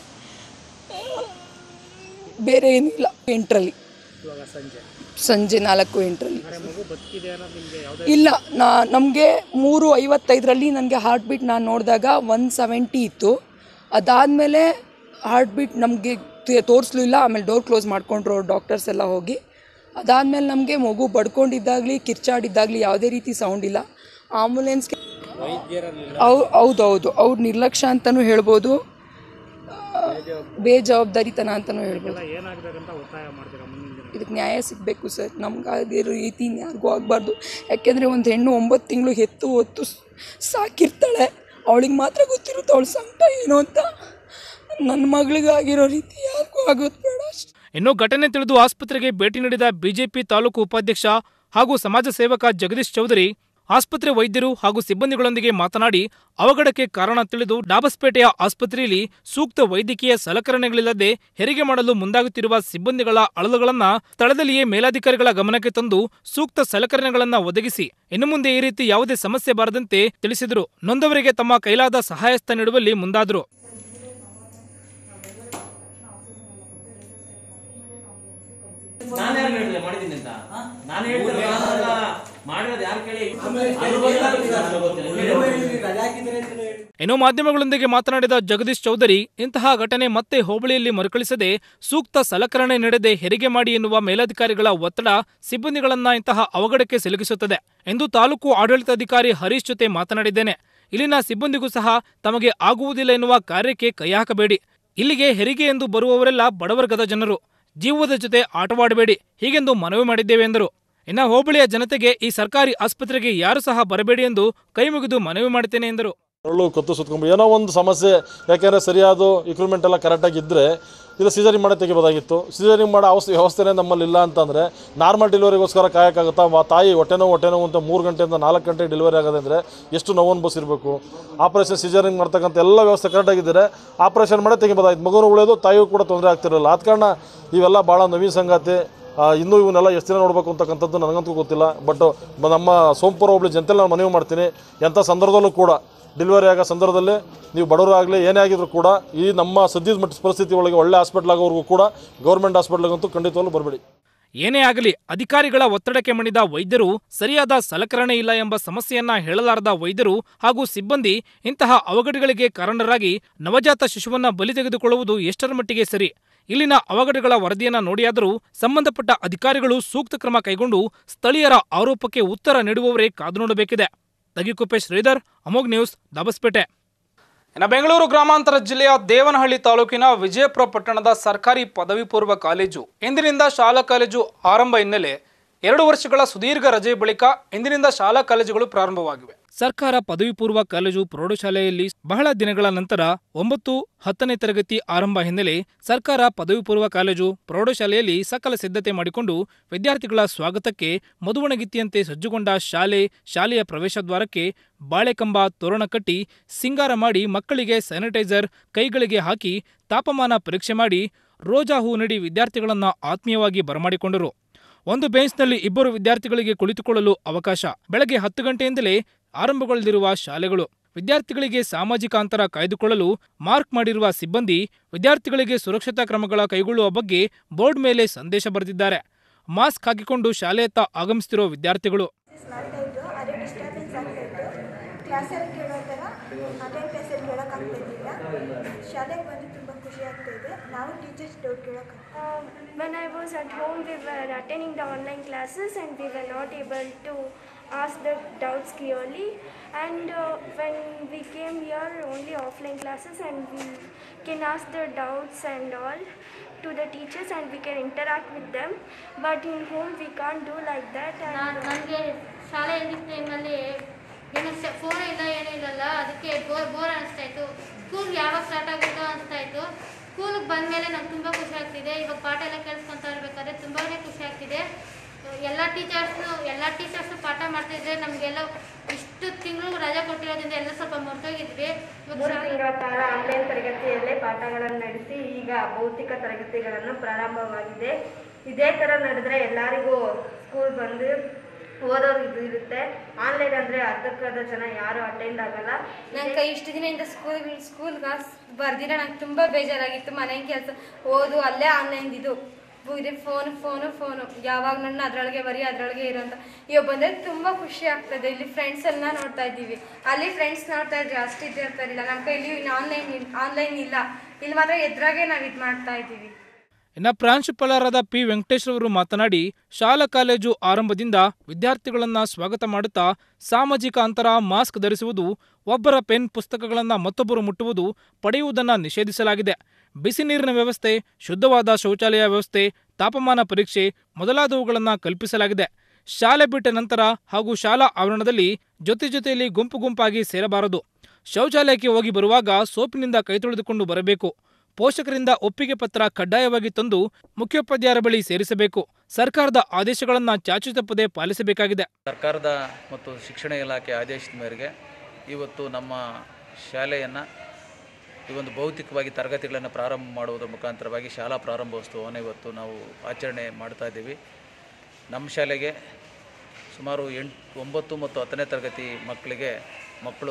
ಬೇರೆ ಏನಿಲ್ಲ ಎಂಟರಲ್ಲಿ ಸಂಜೆ ನಾಲ್ಕು ಎಂಟರಲ್ಲಿ ಇಲ್ಲ ನಾ ನಮಗೆ ಮೂರು ಐವತ್ತೈದರಲ್ಲಿ ನನಗೆ ಹಾರ್ಟ್ ಬೀಟ್ ನಾನು ನೋಡಿದಾಗ ಒನ್ ಸೆವೆಂಟಿ ಇತ್ತು ಅದಾದಮೇಲೆ ಹಾರ್ಟ್ ಬೀಟ್ ನಮಗೆ ತೋರಿಸ್ಲಿಲ್ಲ ಆಮೇಲೆ ಡೋರ್ ಕ್ಲೋಸ್ ಮಾಡ್ಕೊಂಡ್ರು ಡಾಕ್ಟರ್ಸ್ ಎಲ್ಲ ಹೋಗಿ ಅದಾದಮೇಲೆ ನಮಗೆ ಮಗು ಬಡ್ಕೊಂಡಿದ್ದಾಗಲಿ ಕಿರ್ಚಾಡಿದ್ದಾಗಲಿ ಯಾವುದೇ ರೀತಿ ಸೌಂಡ್ ಇಲ್ಲ ಆಂಬುಲೆನ್ಸ್ಗೆ ಅವ್ ಹೌದೌದು ಅವ್ರ ನಿರ್ಲಕ್ಷ್ಯ ಅಂತಲೂ ಹೇಳ್ಬೋದು ಆ, ಬೇಜವಾಬ್ದಾರಿತನ ಅಂತಲೂ ಹೇಳ್ಬೋದು ಇದಕ್ಕೆ ನ್ಯಾಯ ಸಿಗಬೇಕು ಸರ್ ನಮ್ಗಾಗಿರೋ ರೀತಿ ಯಾರಿಗೂ ಆಗಬಾರ್ದು ಯಾಕೆಂದರೆ ಒಂದು ಹೆಣ್ಣು ಒಂಬತ್ತು ತಿಂಗಳು ಹೆತ್ತು ಹೊತ್ತು ಸ್- ಸಾಕಿರ್ತಾಳೆ ಅವಳಿಗೆ ಮಾತ್ರ ಗೊತ್ತಿರುತ್ತೆ ಅವಳ ಸಂಕಟ ಏನು ಅಂತ ನನ್ನ ಮಗಳಿಗಾಗಿರೋ ರೀತಿ ಯಾರಿಗೂ ಆಗೋದು ಬೇಡ ಅಷ್ಟೇ ಇನ್ನು ಘಟನೆ ತಿಳಿದು ಆಸ್ಪತ್ರೆಗೆ ಭೇಟಿ ನೀಡಿದ ಬಿಜೆಪಿ ತಾಲೂಕು ಉಪಾಧ್ಯಕ್ಷ ಹಾಗೂ ಸಮಾಜ ಸೇವಕ ಜಗದೀಶ್ ಚೌಧರಿ ಆಸ್ಪತ್ರೆ ವೈದ್ಯರು ಹಾಗೂ ಸಿಬ್ಬಂದಿಗಳೊಂದಿಗೆ ಮಾತನಾಡಿ ಅವಘಡಕ್ಕೆ ಕಾರಣ ತಿಳಿದು ಡಾಬಸ್ಪೇಟೆಯ ಆಸ್ಪತ್ರೆಯಲ್ಲಿ ಸೂಕ್ತ ವೈದ್ಯಕೀಯ ಸಲಕರಣೆಗಳಿಲ್ಲದೆ ಹೆರಿಗೆ ಮಾಡಲು ಮುಂದಾಗುತ್ತಿರುವ ಸಿಬ್ಬಂದಿಗಳ ಅಳಲುಗಳನ್ನ ಸ್ಥಳದಲ್ಲಿಯೇ ಮೇಲಾಧಿಕಾರಿಗಳ ಗಮನಕ್ಕೆ ತಂದು ಸೂಕ್ತ ಸಲಕರಣೆಗಳನ್ನ ಒದಗಿಸಿ ಇನ್ನು ಮುಂದೆ ಈ ರೀತಿ ಯಾವುದೇ ಸಮಸ್ಯೆ ಬಾರದಂತೆ ತಿಳಿಸಿದರು ನೊಂದವರಿಗೆ ತಮ್ಮ ಕೈಲಾದ ಸಹಾಯಸ್ತ ನೀಡುವಲ್ಲಿ ಮುಂದಾದರು ನಾನು ಯಾರು ಹೇಳಿದೆ ಮಾಡಿದ್ದೀನಿ ಅಂತ ನಾನು ಹೇಳ್ತೀನಿ ಮಾಡಿರೋದು ಯಾರು ಕೇಳಿ ಇನ್ನು ಮಾಧ್ಯಮಗಳೊಂದಿಗೆ ಮಾತನಾಡಿದ ಜಗದೀಶ್ ಚೌಧರಿ ಇಂತಹ ಘಟನೆ ಮತ್ತೆ ಹೋಬಳಿಯಲ್ಲಿ ಮರುಕಳಿಸದೆ ಸೂಕ್ತ ಸಲಕರಣೆ ನೀಡದೆ ಹೆರಿಗೆ ಮಾಡಿ ಎನ್ನುವ ಮೇಲಧಿಕಾರಿಗಳ ಒತ್ತಡ ಸಿಬ್ಬಂದಿಗಳನ್ನ ಇಂತಹ ಅವಘಡಕ್ಕೆ ಸಿಲುಕಿಸುತ್ತದೆ ಎಂದು ತಾಲೂಕು ಆಡಳಿತಾಧಿಕಾರಿ ಹರೀಶ್ ಜೊತೆ ಮಾತನಾಡಿದ್ದೇನೆ ಇಲ್ಲಿನ ಸಿಬ್ಬಂದಿಗೂ ಸಹ ತಮಗೆ ಆಗುವುದಿಲ್ಲ ಎನ್ನುವ ಕಾರ್ಯಕ್ಕೆ ಕೈ ಹಾಕಬೇಡಿ ಇಲ್ಲಿಗೆ ಹೆರಿಗೆ ಎಂದು ಬರುವವರೆಲ್ಲ ಬಡವರ್ಗದ ಜನರು ಜೀವದ ಜೊತೆ ಆಟವಾಡಬೇಡಿ ಹೀಗೆಂದು ಮನವಿ ಮಾಡಿದ್ದೇವೆ ಎಂದರು ಇನ್ನು ಹೋಬಳಿಯ ಜನತೆಗೆ ಈ ಸರ್ಕಾರಿ ಆಸ್ಪತ್ರೆಗೆ ಯಾರು ಸಹ ಬರಬೇಡಿ ಎಂದು ಕೈಮುಗಿದು ಮನವಿ ಮಾಡುತ್ತೇನೆ ಎಂದರು ಒಳ್ಳು ಕತ್ತು ಸುತ್ಕೊಂಡು ಏನೋ ಒಂದು ಸಮಸ್ಯೆ ಯಾಕೆಂದರೆ ಸರಿಯಾದ ಇಕ್ವಿಪ್ಮೆಂಟ್ ಎಲ್ಲ ಕರೆಕ್ಟಾಗಿ ಇದ್ದರೆ ಇದು ಸೀಸರಿಂಗ್ ಮಾಡಿ ತೆಗಿಬೋದಾಗಿತ್ತು ಸೀಸರಿಂಗ್ ಮಾಡೋ ಅವಸ್ಥೆ ವ್ಯವಸ್ಥೆನೇ ನಮ್ಮಲ್ಲಿ ಇಲ್ಲ ಅಂತಂದರೆ ನಾರ್ಮಲ್ ಡೆಲಿವರಿಗೋಸ್ಕರ ಕಾಯೋಕ್ಕಾಗುತ್ತಾ ಆ ತಾಯಿ ಹೊಟ್ಟೆ ನೋವು ಹೊಟ್ಟೆ ನೋವು ಅಂತ ಮೂರು ಗಂಟೆಯಿಂದ ನಾಲ್ಕು ಗಂಟೆ ಡೆಲಿವರಿ ಆಗೋದಂದರೆ ಎಷ್ಟು ನೋವು ಅನುಭವಿಸಿರ್ಬೇಕು ಆಪರೇಷನ್ ಸೀಸರಿಂಗ್ ಮಾಡ್ತಕ್ಕಂಥ ಎಲ್ಲ ವ್ಯವಸ್ಥೆ ಕರೆಕ್ಟಾಗಿದ್ದರೆ ಆಪರೇಷನ್ ಮಾಡೇ ತೆಗಿಬೋದಾಗಿತ್ತು ಮಗುನು ಉಳಿಯೋದು ತಾಯಿಗೂ ಕೂಡ ತೊಂದರೆ ಆಗ್ತಿರಲಿಲ್ಲ ಆದ ಕಾರಣ ಇವೆಲ್ಲ ಭಾಳ ನವೀನ ಸಂಗಾತಿ ಆ, ಇನ್ನೂ ಇವನ್ನೆಲ್ಲ ಎಷ್ಟು ದಿನ ನೋಡಬೇಕು ಅಂತಕ್ಕಂಥದ್ದು ನನಗಂತೂ ಗೊತ್ತಿಲ್ಲ ಬಟ್ ನಮ್ಮ ಸೋಂಪುರ ಹೋಬಳಿ ಜನತೆಲಿ ನಾನು ಮನವಿ ಮಾಡ್ತೀನಿ ಎಂಥ ಸಂದರ್ಭದಲ್ಲೂ ಕೂಡ ಡೆಲಿವರಿ ಆಗೋ ಸಂದರ್ಭದಲ್ಲಿ ನೀವು ಬಡವರಾಗಲಿ ಏನೇ ಆಗಿದ್ರು ಕೂಡ ಈ ನಮ್ಮ ಸದ್ಯದ ಮಟ್ಟ ಪರಿಸ್ಥಿತಿ ಒಳಗೆ ಒಳ್ಳೆ ಹಾಸ್ಪಿಟ್ಲ್ ಆಗೋವರೆಗೂ ಕೂಡ ಗೌರ್ಮೆಂಟ್ ಹಾಸ್ಪಿಟ್ಲಿಗಂತೂ ಖಂಡಿತವಾಗ್ಲೂ ಬರಬೇಡಿ ಏನೇ ಆಗಲಿ ಅಧಿಕಾರಿಗಳ ಒತ್ತಡಕ್ಕೆ ಮಣಿದ ವೈದ್ಯರು ಸರಿಯಾದ ಸಲಕರಣೆ ಇಲ್ಲ ಎಂಬ ಸಮಸ್ಯೆಯನ್ನ ಹೇಳಲಾರದ ವೈದ್ಯರು ಹಾಗೂ ಸಿಬ್ಬಂದಿ ಇಂತಹ ಅವಘಡಗಳಿಗೆ ಕಾರಣರಾಗಿ ನವಜಾತ ಶಿಶುವನ್ನ ಬಲಿ ತೆಗೆದುಕೊಳ್ಳುವುದು ಎಷ್ಟರ ಮಟ್ಟಿಗೆ ಸರಿ ಇಲ್ಲಿನ ಅವಘಡಗಳ ವರದಿಯನ್ನ ನೋಡಿಯಾದರೂ ಸಂಬಂಧಪಟ್ಟ ಅಧಿಕಾರಿಗಳು ಸೂಕ್ತ ಕ್ರಮ ಕೈಗೊಂಡು ಸ್ಥಳೀಯರ ಆರೋಪಕ್ಕೆ ಉತ್ತರ ನೀಡುವವರೇ ಕಾದು ನೋಡಬೇಕಿದೆ ತಗಿಕುಪ್ಪೆ ಶ್ರೀಧರ್ ಅಮೋಗ್ ನ್ಯೂಸ್ ದಾಬಸ್ಪೇಟೆ ಇನ್ನು ಬೆಂಗಳೂರು ಗ್ರಾಮಾಂತರ ಜಿಲ್ಲೆಯ ದೇವನಹಳ್ಳಿ ತಾಲೂಕಿನ ವಿಜಯಪುರ ಪಟ್ಟಣದ ಸರ್ಕಾರಿ ಪದವಿ ಪೂರ್ವ ಕಾಲೇಜು ಇಂದಿನಿಂದ ಶಾಲಾ ಕಾಲೇಜು ಆರಂಭ ಹಿನ್ನೆಲೆ ಎರಡು ವರ್ಷಗಳ ಸುದೀರ್ಘ ರಜೆ ಬಳಿಕ ಇಂದಿನಿಂದ ಶಾಲಾ ಕಾಲೇಜುಗಳು ಪ್ರಾರಂಭವಾಗಿವೆ ಸರ್ಕಾರ ಪದವಿ ಪೂರ್ವ ಕಾಲೇಜು ಪ್ರೌಢಶಾಲೆಯಲ್ಲಿ ಬಹಳ ದಿನಗಳ ನಂತರ ಒಂಬತ್ತು ಹತ್ತನೇ ತರಗತಿ ಆರಂಭ ಹಿನ್ನೆಲೆ ಸರ್ಕಾರ ಪದವಿ ಪೂರ್ವ ಕಾಲೇಜು ಪ್ರೌಢಶಾಲೆಯಲ್ಲಿ ಸಕಲ ಸಿದ್ಧತೆ ಮಾಡಿಕೊಂಡು ವಿದ್ಯಾರ್ಥಿಗಳ ಸ್ವಾಗತಕ್ಕೆ ಮದುವಣಗಿತ್ತಿಯಂತೆ ಸಜ್ಜುಗೊಂಡ ಶಾಲೆ ಶಾಲೆಯ ಪ್ರವೇಶ ದ್ವಾರಕ್ಕೆ ಬಾಳೆಕಂಬ ತೋರಣ ಕಟ್ಟಿ ಸಿಂಗಾರ ಮಾಡಿ ಮಕ್ಕಳಿಗೆ ಸ್ಯಾನಿಟೈಸರ್ ಕೈಗಳಿಗೆ ಹಾಕಿ ತಾಪಮಾನ ಪರೀಕ್ಷೆ ಮಾಡಿ ರೋಜಾ ಹೂ ನೀಡಿ ವಿದ್ಯಾರ್ಥಿಗಳನ್ನ ಆತ್ಮೀಯವಾಗಿ ಬರಮಾಡಿಕೊಂಡರು ಒಂದು ಬೆಂಚ್ನಲ್ಲಿ ಇಬ್ಬರು ವಿದ್ಯಾರ್ಥಿಗಳಿಗೆ ಕುಳಿತುಕೊಳ್ಳಲು ಅವಕಾಶ ಬೆಳಗ್ಗೆ ಹತ್ತು ಗಂಟೆಯಿಂದಲೇ ಆರಂಭಗೊಳ್ಳಲಿರುವ ಶಾಲೆಗಳು ವಿದ್ಯಾರ್ಥಿಗಳಿಗೆ ಸಾಮಾಜಿಕ ಅಂತರ ಕಾಯ್ದುಕೊಳ್ಳಲು ಮಾರ್ಕ್ ಮಾಡಿರುವ ಸಿಬ್ಬಂದಿ ವಿದ್ಯಾರ್ಥಿಗಳಿಗೆ ಸುರಕ್ಷತಾ ಕ್ರಮಗಳ ಕೈಗೊಳ್ಳುವ ಬಗ್ಗೆ ಬೋರ್ಡ್ ಮೇಲೆ ಸಂದೇಶ ಬರೆದಿದ್ದಾರೆ ಮಾಸ್ಕ್ ಹಾಕಿಕೊಂಡು ಶಾಲೆಯತ್ತ ಆಗಮಿಸುತ್ತಿರುವ ವಿದ್ಯಾರ್ಥಿಗಳು ಮಾಡ್ತಾ ಇದ್ರು ಅದೇ ಡಿಸ್ಟರ್ಬೆನ್ಸ್ ಆಗ್ತಾ ಇತ್ತು ಕ್ಲಾಸಲ್ಲಿ ಕೇಳೋ ಥರ ಅಟೆಂಡ್ ಕ್ಲಾಸಲ್ಲಿ ಕೇಳೋಕ್ಕಾಗ್ತಿರ್ಲಿಲ್ಲ ಶಾಲೆಗೆ ಬಂದು ತುಂಬ ಖುಷಿ ಆಗ್ತಾ ಇದೆ ನಾವು ಟೀಚರ್ಸ್ ಡೌಟ್ ಕೇಳೋಕ್ಕಾಗ್ತದೆ When I was at home, we were attending the online classes and we were not able to ask the doubts clearly. And uh, when we came here, only offline classes, and we can ask the doubts and all to the teachers and we can interact with them. But in home, we can't do like that. And ನನಗೆ ಶಾಲೆ ಇದ್ದ ಟೈಮಲ್ಲಿ ಏನು phone ಇಲ್ಲ ಏನೂ ಇಲ್ಲಲ್ಲ ಅದಕ್ಕೆ bore bore ಅನಿಸ್ತಾ ಇತ್ತು ಸ್ಕೂಲ್ ಯಾವಾಗ ಸ್ಟಾರ್ಟ್ ಆಗುತ್ತೋ ಅನಿಸ್ತಾ ಇತ್ತು ಸ್ಕೂಲಿಗೆ ಬಂದಮೇಲೆ ನಂಗೆ ತುಂಬ ಖುಷಿ ಆಗ್ತಿದೆ ಇವಾಗ ಪಾಠ ಎಲ್ಲ ಕೇಳಿಸ್ಕೊತಾ ಇರಬೇಕಾದ್ರೆ ತುಂಬಾ ಖುಷಿ ಆಗ್ತಿದೆ ಎಲ್ಲ ಟೀಚರ್ಸ್ನು ಎಲ್ಲ ಟೀಚರ್ಸು ಪಾಠ ಮಾಡ್ತಿದ್ರೆ ನಮಗೆಲ್ಲ ಇಷ್ಟು ತಿಂಗಳು ರಜೆ ಕೊಟ್ಟಿರೋದ್ರಿಂದ ಎಲ್ಲ ಸ್ವಲ್ಪ ಮರ್ತೋಗಿದ್ವಿ ಮೂರು ತಿಂಗಳ ಕಾಲ ಆನ್ಲೈನ್ ತರಗತಿಯಲ್ಲೇ ಪಾಠಗಳನ್ನು ನಡೆಸಿ ಈಗ ಭೌತಿಕ ತರಗತಿಗಳನ್ನು ಪ್ರಾರಂಭವಾಗಿದೆ ಇದೇ ಥರ ನಡೆದ್ರೆ ಎಲ್ಲರಿಗೂ ಸ್ಕೂಲ್ ಬಂದು ಓದೋರು ಇದು ಇರುತ್ತೆ ಆನ್ಲೈನ್ ಅಂದರೆ ಅರ್ಧಕ್ಕರ್ಧ ಜನ ಯಾರು ಅಟೆಂಡ್ ಆಗಲ್ಲ ನಂಗೆ ಇಷ್ಟು ದಿನದಿಂದ ಸ್ಕೂಲ್ ಸ್ಕೂಲ್ಗೆ ಬರ್ದಿರ ನಂಗೆ ತುಂಬ ಬೇಜಾರಾಗಿತ್ತು ಮನೆ ಕೆಲಸ ಓದು ಅಲ್ಲೇ ಆನ್ಲೈನ್ ಇದು ಇದೆ ಫೋನು ಫೋನು ಫೋನು ಯಾವಾಗ ನನ್ನ ಅದರೊಳಗೆ ಬರೀ ಅದರೊಳಗೆ ಇರೋಂಥ ಇವಾಗ ಬಂದರೆ ತುಂಬ ಖುಷಿ ಆಗ್ತದೆ ಇಲ್ಲಿ ಫ್ರೆಂಡ್ಸ್ ಎಲ್ಲ ನೋಡ್ತಾ ಇದ್ದೀವಿ ಅಲ್ಲಿ ಫ್ರೆಂಡ್ಸ್ ನೋಡ್ತಾ ಇದ್ವಿ ಅಷ್ಟು ಇದು ಇರ್ತಾರಿಲ್ಲ ನಮ್ಮ ಕೈಲಿ ಆನ್ಲೈನ್ ಆನ್ಲೈನ್ ಇಲ್ಲ ಇಲ್ಲಿ ಮಾತ್ರ ಎದುರಾಗೆ ನಾವು ಇದು ಮಾಡ್ತಾ ಇದ್ದೀವಿ ಇನ್ನು ಪ್ರಾಂಶುಪಾಲರಾದ ಪಿ ವೆಂಕಟೇಶ್ವರವರು ಮಾತನಾಡಿ ಶಾಲಾ ಕಾಲೇಜು ಆರಂಭದಿಂದ ವಿದ್ಯಾರ್ಥಿಗಳನ್ನ ಸ್ವಾಗತ ಮಾಡುತ್ತಾ ಸಾಮಾಜಿಕ ಅಂತರ ಮಾಸ್ಕ್ ಧರಿಸುವುದು ಒಬ್ಬರ ಪೆನ್ ಪುಸ್ತಕಗಳನ್ನು ಮತ್ತೊಬ್ಬರು ಮುಟ್ಟುವುದು ಪಡೆಯುವುದನ್ನು ನಿಷೇಧಿಸಲಾಗಿದೆ ಬಿಸಿ ನೀರಿನ ವ್ಯವಸ್ಥೆ ಶುದ್ಧವಾದ ಶೌಚಾಲಯ ವ್ಯವಸ್ಥೆ ತಾಪಮಾನ ಪರೀಕ್ಷೆ ಮೊದಲಾದವುಗಳನ್ನು ಕಲ್ಪಿಸಲಾಗಿದೆ ಶಾಲೆ ಬಿಟ್ಟ ನಂತರ ಹಾಗೂ ಶಾಲಾ ಆವರಣದಲ್ಲಿ ಜೊತೆ ಜೊತೆಯಲ್ಲಿ ಗುಂಪು ಗುಂಪಾಗಿ ಸೇರಬಾರದು ಶೌಚಾಲಯಕ್ಕೆ ಹೋಗಿ ಬರುವಾಗ ಸೋಪಿನಿಂದ ಕೈ ತೊಳೆದುಕೊಂಡು ಬರಬೇಕು ಪೋಷಕರಿಂದ ಒಪ್ಪಿಗೆ ಪತ್ರ ಕಡ್ಡಾಯವಾಗಿ ತಂದು ಮುಖ್ಯೋಪಾಧ್ಯಾಯರ ಬಳಿ ಸೇರಿಸಬೇಕು ಸರ್ಕಾರದ ಆದೇಶಗಳನ್ನು ಚಾಚು ತಪ್ಪದೆ ಪಾಲಿಸಬೇಕಾಗಿದೆ ಸರ್ಕಾರದ ಮತ್ತು ಶಿಕ್ಷಣ ಇಲಾಖೆ ಆದೇಶದ ಮೇರೆಗೆ ಇವತ್ತು ನಮ್ಮ ಶಾಲೆಯನ್ನು ಈ ಒಂದು ಭೌತಿಕವಾಗಿ ತರಗತಿಗಳನ್ನು ಪ್ರಾರಂಭ ಮಾಡುವುದರ ಮುಖಾಂತರವಾಗಿ ಶಾಲಾ ಪ್ರಾರಂಭೋತ್ಸವವನ್ನು ಇವತ್ತು ನಾವು ಆಚರಣೆ ಮಾಡ್ತಾ ಇದ್ದೀವಿ ನಮ್ಮ ಶಾಲೆಗೆ ಸುಮಾರು ಎಂಟು ಒಂಬತ್ತು ಮತ್ತು ಹತ್ತನೇ ತರಗತಿ ಮಕ್ಕಳಿಗೆ ಮಕ್ಕಳು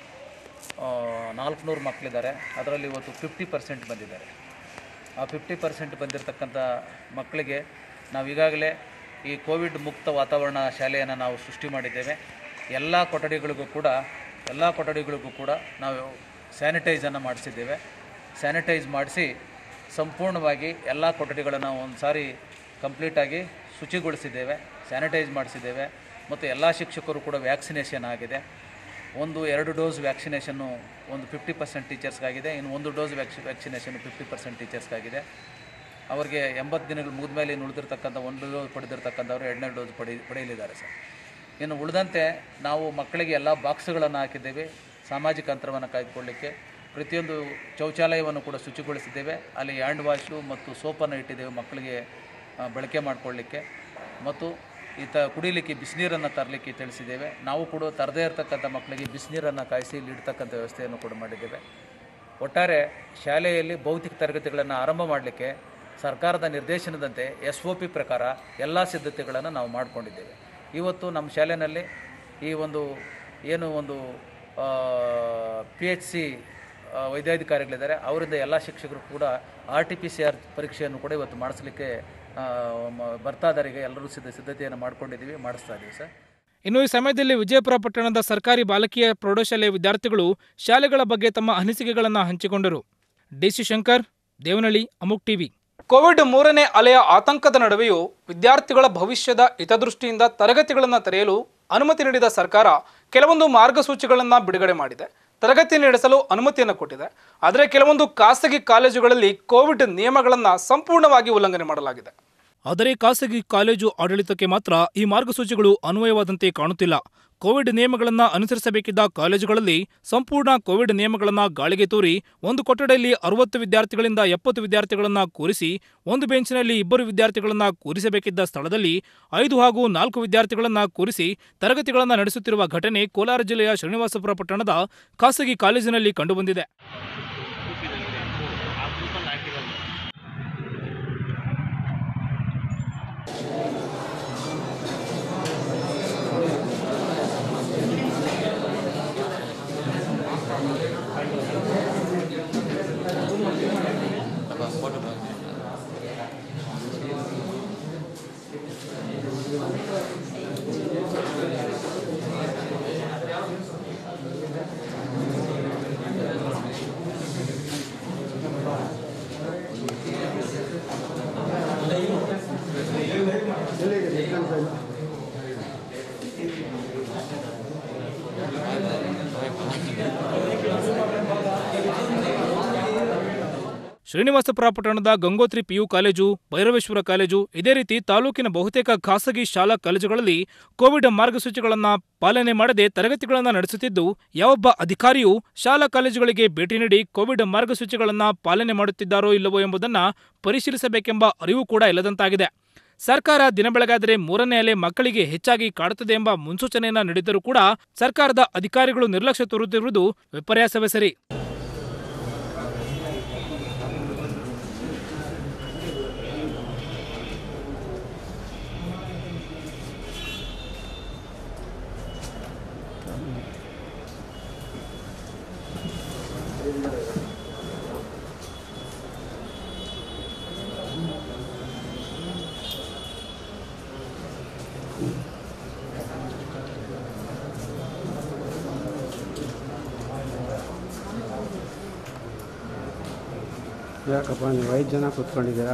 ನಾಲ್ಕುನೂರು ಮಕ್ಕಳಿದ್ದಾರೆ ಅದರಲ್ಲಿ ಇವತ್ತು ಫಿಫ್ಟಿ ಪರ್ಸೆಂಟ್ ಬಂದಿದ್ದಾರೆ ಆ ಫಿಫ್ಟಿ ಪರ್ಸೆಂಟ್ ಬಂದಿರತಕ್ಕಂಥ ಮಕ್ಕಳಿಗೆ ನಾವು ಈಗಾಗಲೇ ಈ ಕೋವಿಡ್ ಮುಕ್ತ ವಾತಾವರಣ ಶಾಲೆಯನ್ನು ನಾವು ಸೃಷ್ಟಿ ಮಾಡಿದ್ದೇವೆ ಎಲ್ಲ ಕೊಠಡಿಗಳಿಗೂ ಕೂಡ ಎಲ್ಲ ಕೊಠಡಿಗಳಿಗೂ ಕೂಡ ನಾವು ಸ್ಯಾನಿಟೈಸನ್ನು ಮಾಡಿಸಿದ್ದೇವೆ ಸ್ಯಾನಿಟೈಸ್ ಮಾಡಿಸಿ ಸಂಪೂರ್ಣವಾಗಿ ಎಲ್ಲ ಕೊಠಡಿಗಳನ್ನು ಒಂದು ಸಾರಿ ಕಂಪ್ಲೀಟಾಗಿ ಶುಚಿಗೊಳಿಸಿದ್ದೇವೆ ಸ್ಯಾನಿಟೈಸ್ ಮಾಡಿಸಿದ್ದೇವೆ ಮತ್ತು ಎಲ್ಲ ಶಿಕ್ಷಕರು ಕೂಡ ವ್ಯಾಕ್ಸಿನೇಷನ್ ಆಗಿದೆ ಒಂದು ಎರಡು ಡೋಸ್ ವ್ಯಾಕ್ಸಿನೇಷನ್ನು ಒಂದು ಫಿಫ್ಟಿ ಪರ್ಸೆಂಟ್ ಟೀಚರ್ಸ್ಗಾಗಿದೆ ಇನ್ನು ಒಂದು ಡೋಸ್ ವ್ಯಾಕ್ಸಿ ವ್ಯಾಕ್ಸಿನೇಷನ್ ಫಿಫ್ಟಿ ಪರ್ಸೆಂಟ್ ಟೀಚರ್ಸ್ಗಾಗಿದೆ ಅವರಿಗೆ ಎಂಬತ್ತು ದಿನಗಳು ಮುಗಿದ ಮೇಲೆ ಇನ್ನು ಉಳಿದಿರ್ತಕ್ಕಂಥ ಒಂದು ಡೋಸ್ ಪಡೆದಿರ್ತಕ್ಕಂಥವ್ರು ಎರಡನೇ ಡೋಸ್ ಪಡೆ ಪಡೆಯಲಿದ್ದಾರೆ ಸರ್ ಇನ್ನು ಉಳಿದಂತೆ ನಾವು ಮಕ್ಕಳಿಗೆ ಎಲ್ಲ ಬಾಕ್ಸ್ಗಳನ್ನು ಹಾಕಿದ್ದೇವೆ ಸಾಮಾಜಿಕ ಅಂತರವನ್ನು ಕಾಯ್ದುಕೊಳ್ಳಿಕ್ಕೆ ಪ್ರತಿಯೊಂದು ಶೌಚಾಲಯವನ್ನು ಕೂಡ ಶುಚಿಗೊಳಿಸಿದ್ದೇವೆ ಅಲ್ಲಿ ಹ್ಯಾಂಡ್ ವಾಶು ಮತ್ತು ಸೋಪನ್ನು ಇಟ್ಟಿದ್ದೇವೆ ಮಕ್ಕಳಿಗೆ ಆ, ಬಳಕೆ ಮಾಡಿಕೊಳ್ಳಿಕ್ಕೆ ಮತ್ತು ಈತ ಕುಡಿಲಿಕ್ಕೆ ಬಿಸಿನೀರನ್ನು ತರಲಿಕ್ಕೆ ತಿಳಿಸಿದ್ದೇವೆ ನಾವು ಕೂಡ ತರದೇ ಇರತಕ್ಕಂಥ ಮಕ್ಕಳಿಗೆ ಬಿಸಿನೀರನ್ನು ಕಾಯಿಸಿ ಇಲ್ಲಿ ಇಡ್ತಕ್ಕಂಥ ವ್ಯವಸ್ಥೆಯನ್ನು ಕೂಡ ಮಾಡಿದ್ದೇವೆ ಒಟ್ಟಾರೆ ಶಾಲೆಯಲ್ಲಿ ಭೌತಿಕ ತರಗತಿಗಳನ್ನು ಆರಂಭ ಮಾಡಲಿಕ್ಕೆ ಸರ್ಕಾರದ ನಿರ್ದೇಶನದಂತೆ ಎಸ್ ಒ ಪಿ ಪ್ರಕಾರ ಎಲ್ಲ ಸಿದ್ಧತೆಗಳನ್ನು ನಾವು ಮಾಡಿಕೊಂಡಿದ್ದೇವೆ ಇವತ್ತು ನಮ್ಮ ಶಾಲೆಯಲ್ಲಿ ಈ ಒಂದು ಏನು ಒಂದು ಪಿ ಎಚ್ ಸಿ ವೈದ್ಯಾಧಿಕಾರಿಗಳಿದ್ದಾರೆ ಅವರಿಂದ ಎಲ್ಲ ಶಿಕ್ಷಕರು ಕೂಡ R T P C R ಪರೀಕ್ಷೆಯನ್ನು ಕೂಡ ಇವತ್ತು ಮಾಡಿಸ್ಲಿಕ್ಕೆ ಆ, ಮ- ಬರ್ತಾ ಇದ್ದಾರೆ ಈಗ ಎಲ್ಲರೂ ಸಿದ್ಧ ಸಿದ್ಧತೆಯನ್ನು ಮಾಡ್ಕೊಂಡಿದ್ದೀವಿ ಮಾಡಿಸ್ತಾ ಇದ್ದೀವಿ ಸರ್ ಇನ್ನು ಈ ಸಮಯದಲ್ಲಿ ವಿಜಯಪುರ ಪಟ್ಟಣದ ಸರ್ಕಾರಿ ಬಾಲಕಿಯ ಪ್ರೌಢಶಾಲೆಯ ವಿದ್ಯಾರ್ಥಿಗಳು ಶಾಲೆಗಳ ಬಗ್ಗೆ ತಮ್ಮ ಅನಿಸಿಕೆಗಳನ್ನು ಹಂಚಿಕೊಂಡರು DC Shankar Devanahalli Amogh TV Covid ಮೂರನೇ ಅಲೆಯ ಆತಂಕದ ನಡುವೆಯೂ ವಿದ್ಯಾರ್ಥಿಗಳ ಭವಿಷ್ಯದ ಹಿತದೃಷ್ಟಿಯಿಂದ ತರಗತಿಗಳನ್ನು ತೆರೆಯಲು ಅನುಮತಿ ನೀಡಿದ ಸರ್ಕಾರ ಕೆಲವೊಂದು ಮಾರ್ಗಸೂಚಿಗಳನ್ನು ಬಿಡುಗಡೆ ಮಾಡಿದೆ ತರಗತಿ ನಡೆಸಲು ಅನುಮತಿಯನ್ನು ಕೊಟ್ಟಿದೆ ಆದರೆ ಕೆಲವೊಂದು ಖಾಸಗಿ ಕಾಲೇಜುಗಳಲ್ಲಿ ಕೋವಿಡ್ ನಿಯಮಗಳನ್ನು ಸಂಪೂರ್ಣವಾಗಿ ಉಲ್ಲಂಘನೆ ಮಾಡಲಾಗಿದೆ ಆದರೆ ಖಾಸಗಿ ಕಾಲೇಜು ಆಡಳಿತಕ್ಕೆ ಮಾತ್ರ ಈ ಮಾರ್ಗಸೂಚಿಗಳು ಅನ್ವಯವಾದಂತೆ ಕಾಣುತ್ತಿಲ್ಲ ಕೋವಿಡ್ ನಿಯಮಗಳನ್ನು ಅನುಸರಿಸಬೇಕಿದ್ದ ಕಾಲೇಜುಗಳಲ್ಲಿ ಸಂಪೂರ್ಣ ಕೋವಿಡ್ ನಿಯಮಗಳನ್ನು ಗಾಳಿಗೆ ತೂರಿ ಒಂದು ಕೊಠಡಿಯಲ್ಲಿ ಅರವತ್ತು ವಿದ್ಯಾರ್ಥಿಗಳಿಂದ ಎಪ್ಪತ್ತು ವಿದ್ಯಾರ್ಥಿಗಳನ್ನು ಕೂರಿಸಿ ಒಂದು ಬೆಂಚಿನಲ್ಲಿ ಇಬ್ಬರು ವಿದ್ಯಾರ್ಥಿಗಳನ್ನು ಕೂರಿಸಬೇಕಿದ್ದ ಸ್ಥಳದಲ್ಲಿ ಐದು ಹಾಗೂ ನಾಲ್ಕು ವಿದ್ಯಾರ್ಥಿಗಳನ್ನು ಕೂರಿಸಿ ತರಗತಿಗಳನ್ನು ನಡೆಸುತ್ತಿರುವ ಘಟನೆ ಕೋಲಾರ ಜಿಲ್ಲೆಯ ಶ್ರೀನಿವಾಸಪುರ ಪಟ್ಟಣದ ಖಾಸಗಿ ಕಾಲೇಜಿನಲ್ಲಿ ಕಂಡುಬಂದಿದೆ ಶ್ರೀನಿವಾಸಪುರ ಪಟ್ಟಣದ Gangotri PU college Bhairaveshwara college ಇದೇ ರೀತಿ ತಾಲೂಕಿನ ಬಹುತೇಕ ಖಾಸಗಿ ಶಾಲಾ ಕಾಲೇಜುಗಳಲ್ಲಿ ಕೋವಿಡ್ ಮಾರ್ಗಸೂಚಿಗಳನ್ನು ಪಾಲನೆ ಮಾಡದೆ ತರಗತಿಗಳನ್ನು ನಡೆಸುತ್ತಿದ್ದು ಯಾವೊಬ್ಬ ಅಧಿಕಾರಿಯೂ ಶಾಲಾ ಕಾಲೇಜುಗಳಿಗೆ ಭೇಟಿ ನೀಡಿ ಕೋವಿಡ್ ಮಾರ್ಗಸೂಚಿಗಳನ್ನು ಪಾಲನೆ ಮಾಡುತ್ತಿದ್ದಾರೋ ಇಲ್ಲವೋ ಎಂಬುದನ್ನು ಪರಿಶೀಲಿಸಬೇಕೆಂಬ ಅರಿವು ಕೂಡ ಇಲ್ಲದಂತಾಗಿದೆ ಸರ್ಕಾರ ದಿನ ಬೆಳಗಾದರೆ ಮೂರನೇ ಅಲೆ ಮಕ್ಕಳಿಗೆ ಹೆಚ್ಚಾಗಿ ಕಾಡುತ್ತದೆ ಎಂಬ ಮುನ್ಸೂಚನೆಯನ್ನ ನೀಡಿದ್ದರೂ ಕೂಡ ಸರ್ಕಾರದ ಅಧಿಕಾರಿಗಳು ನಿರ್ಲಕ್ಷ್ಯ ತೋರುತ್ತಿರುವುದು ವಿಪರ್ಯಾಸವೇ ಸರಿ ಯಾಕಪ್ಪ ನೀವು ಐದು ಜನ ಕೂತ್ಕೊಂಡಿದ್ದೀರಾ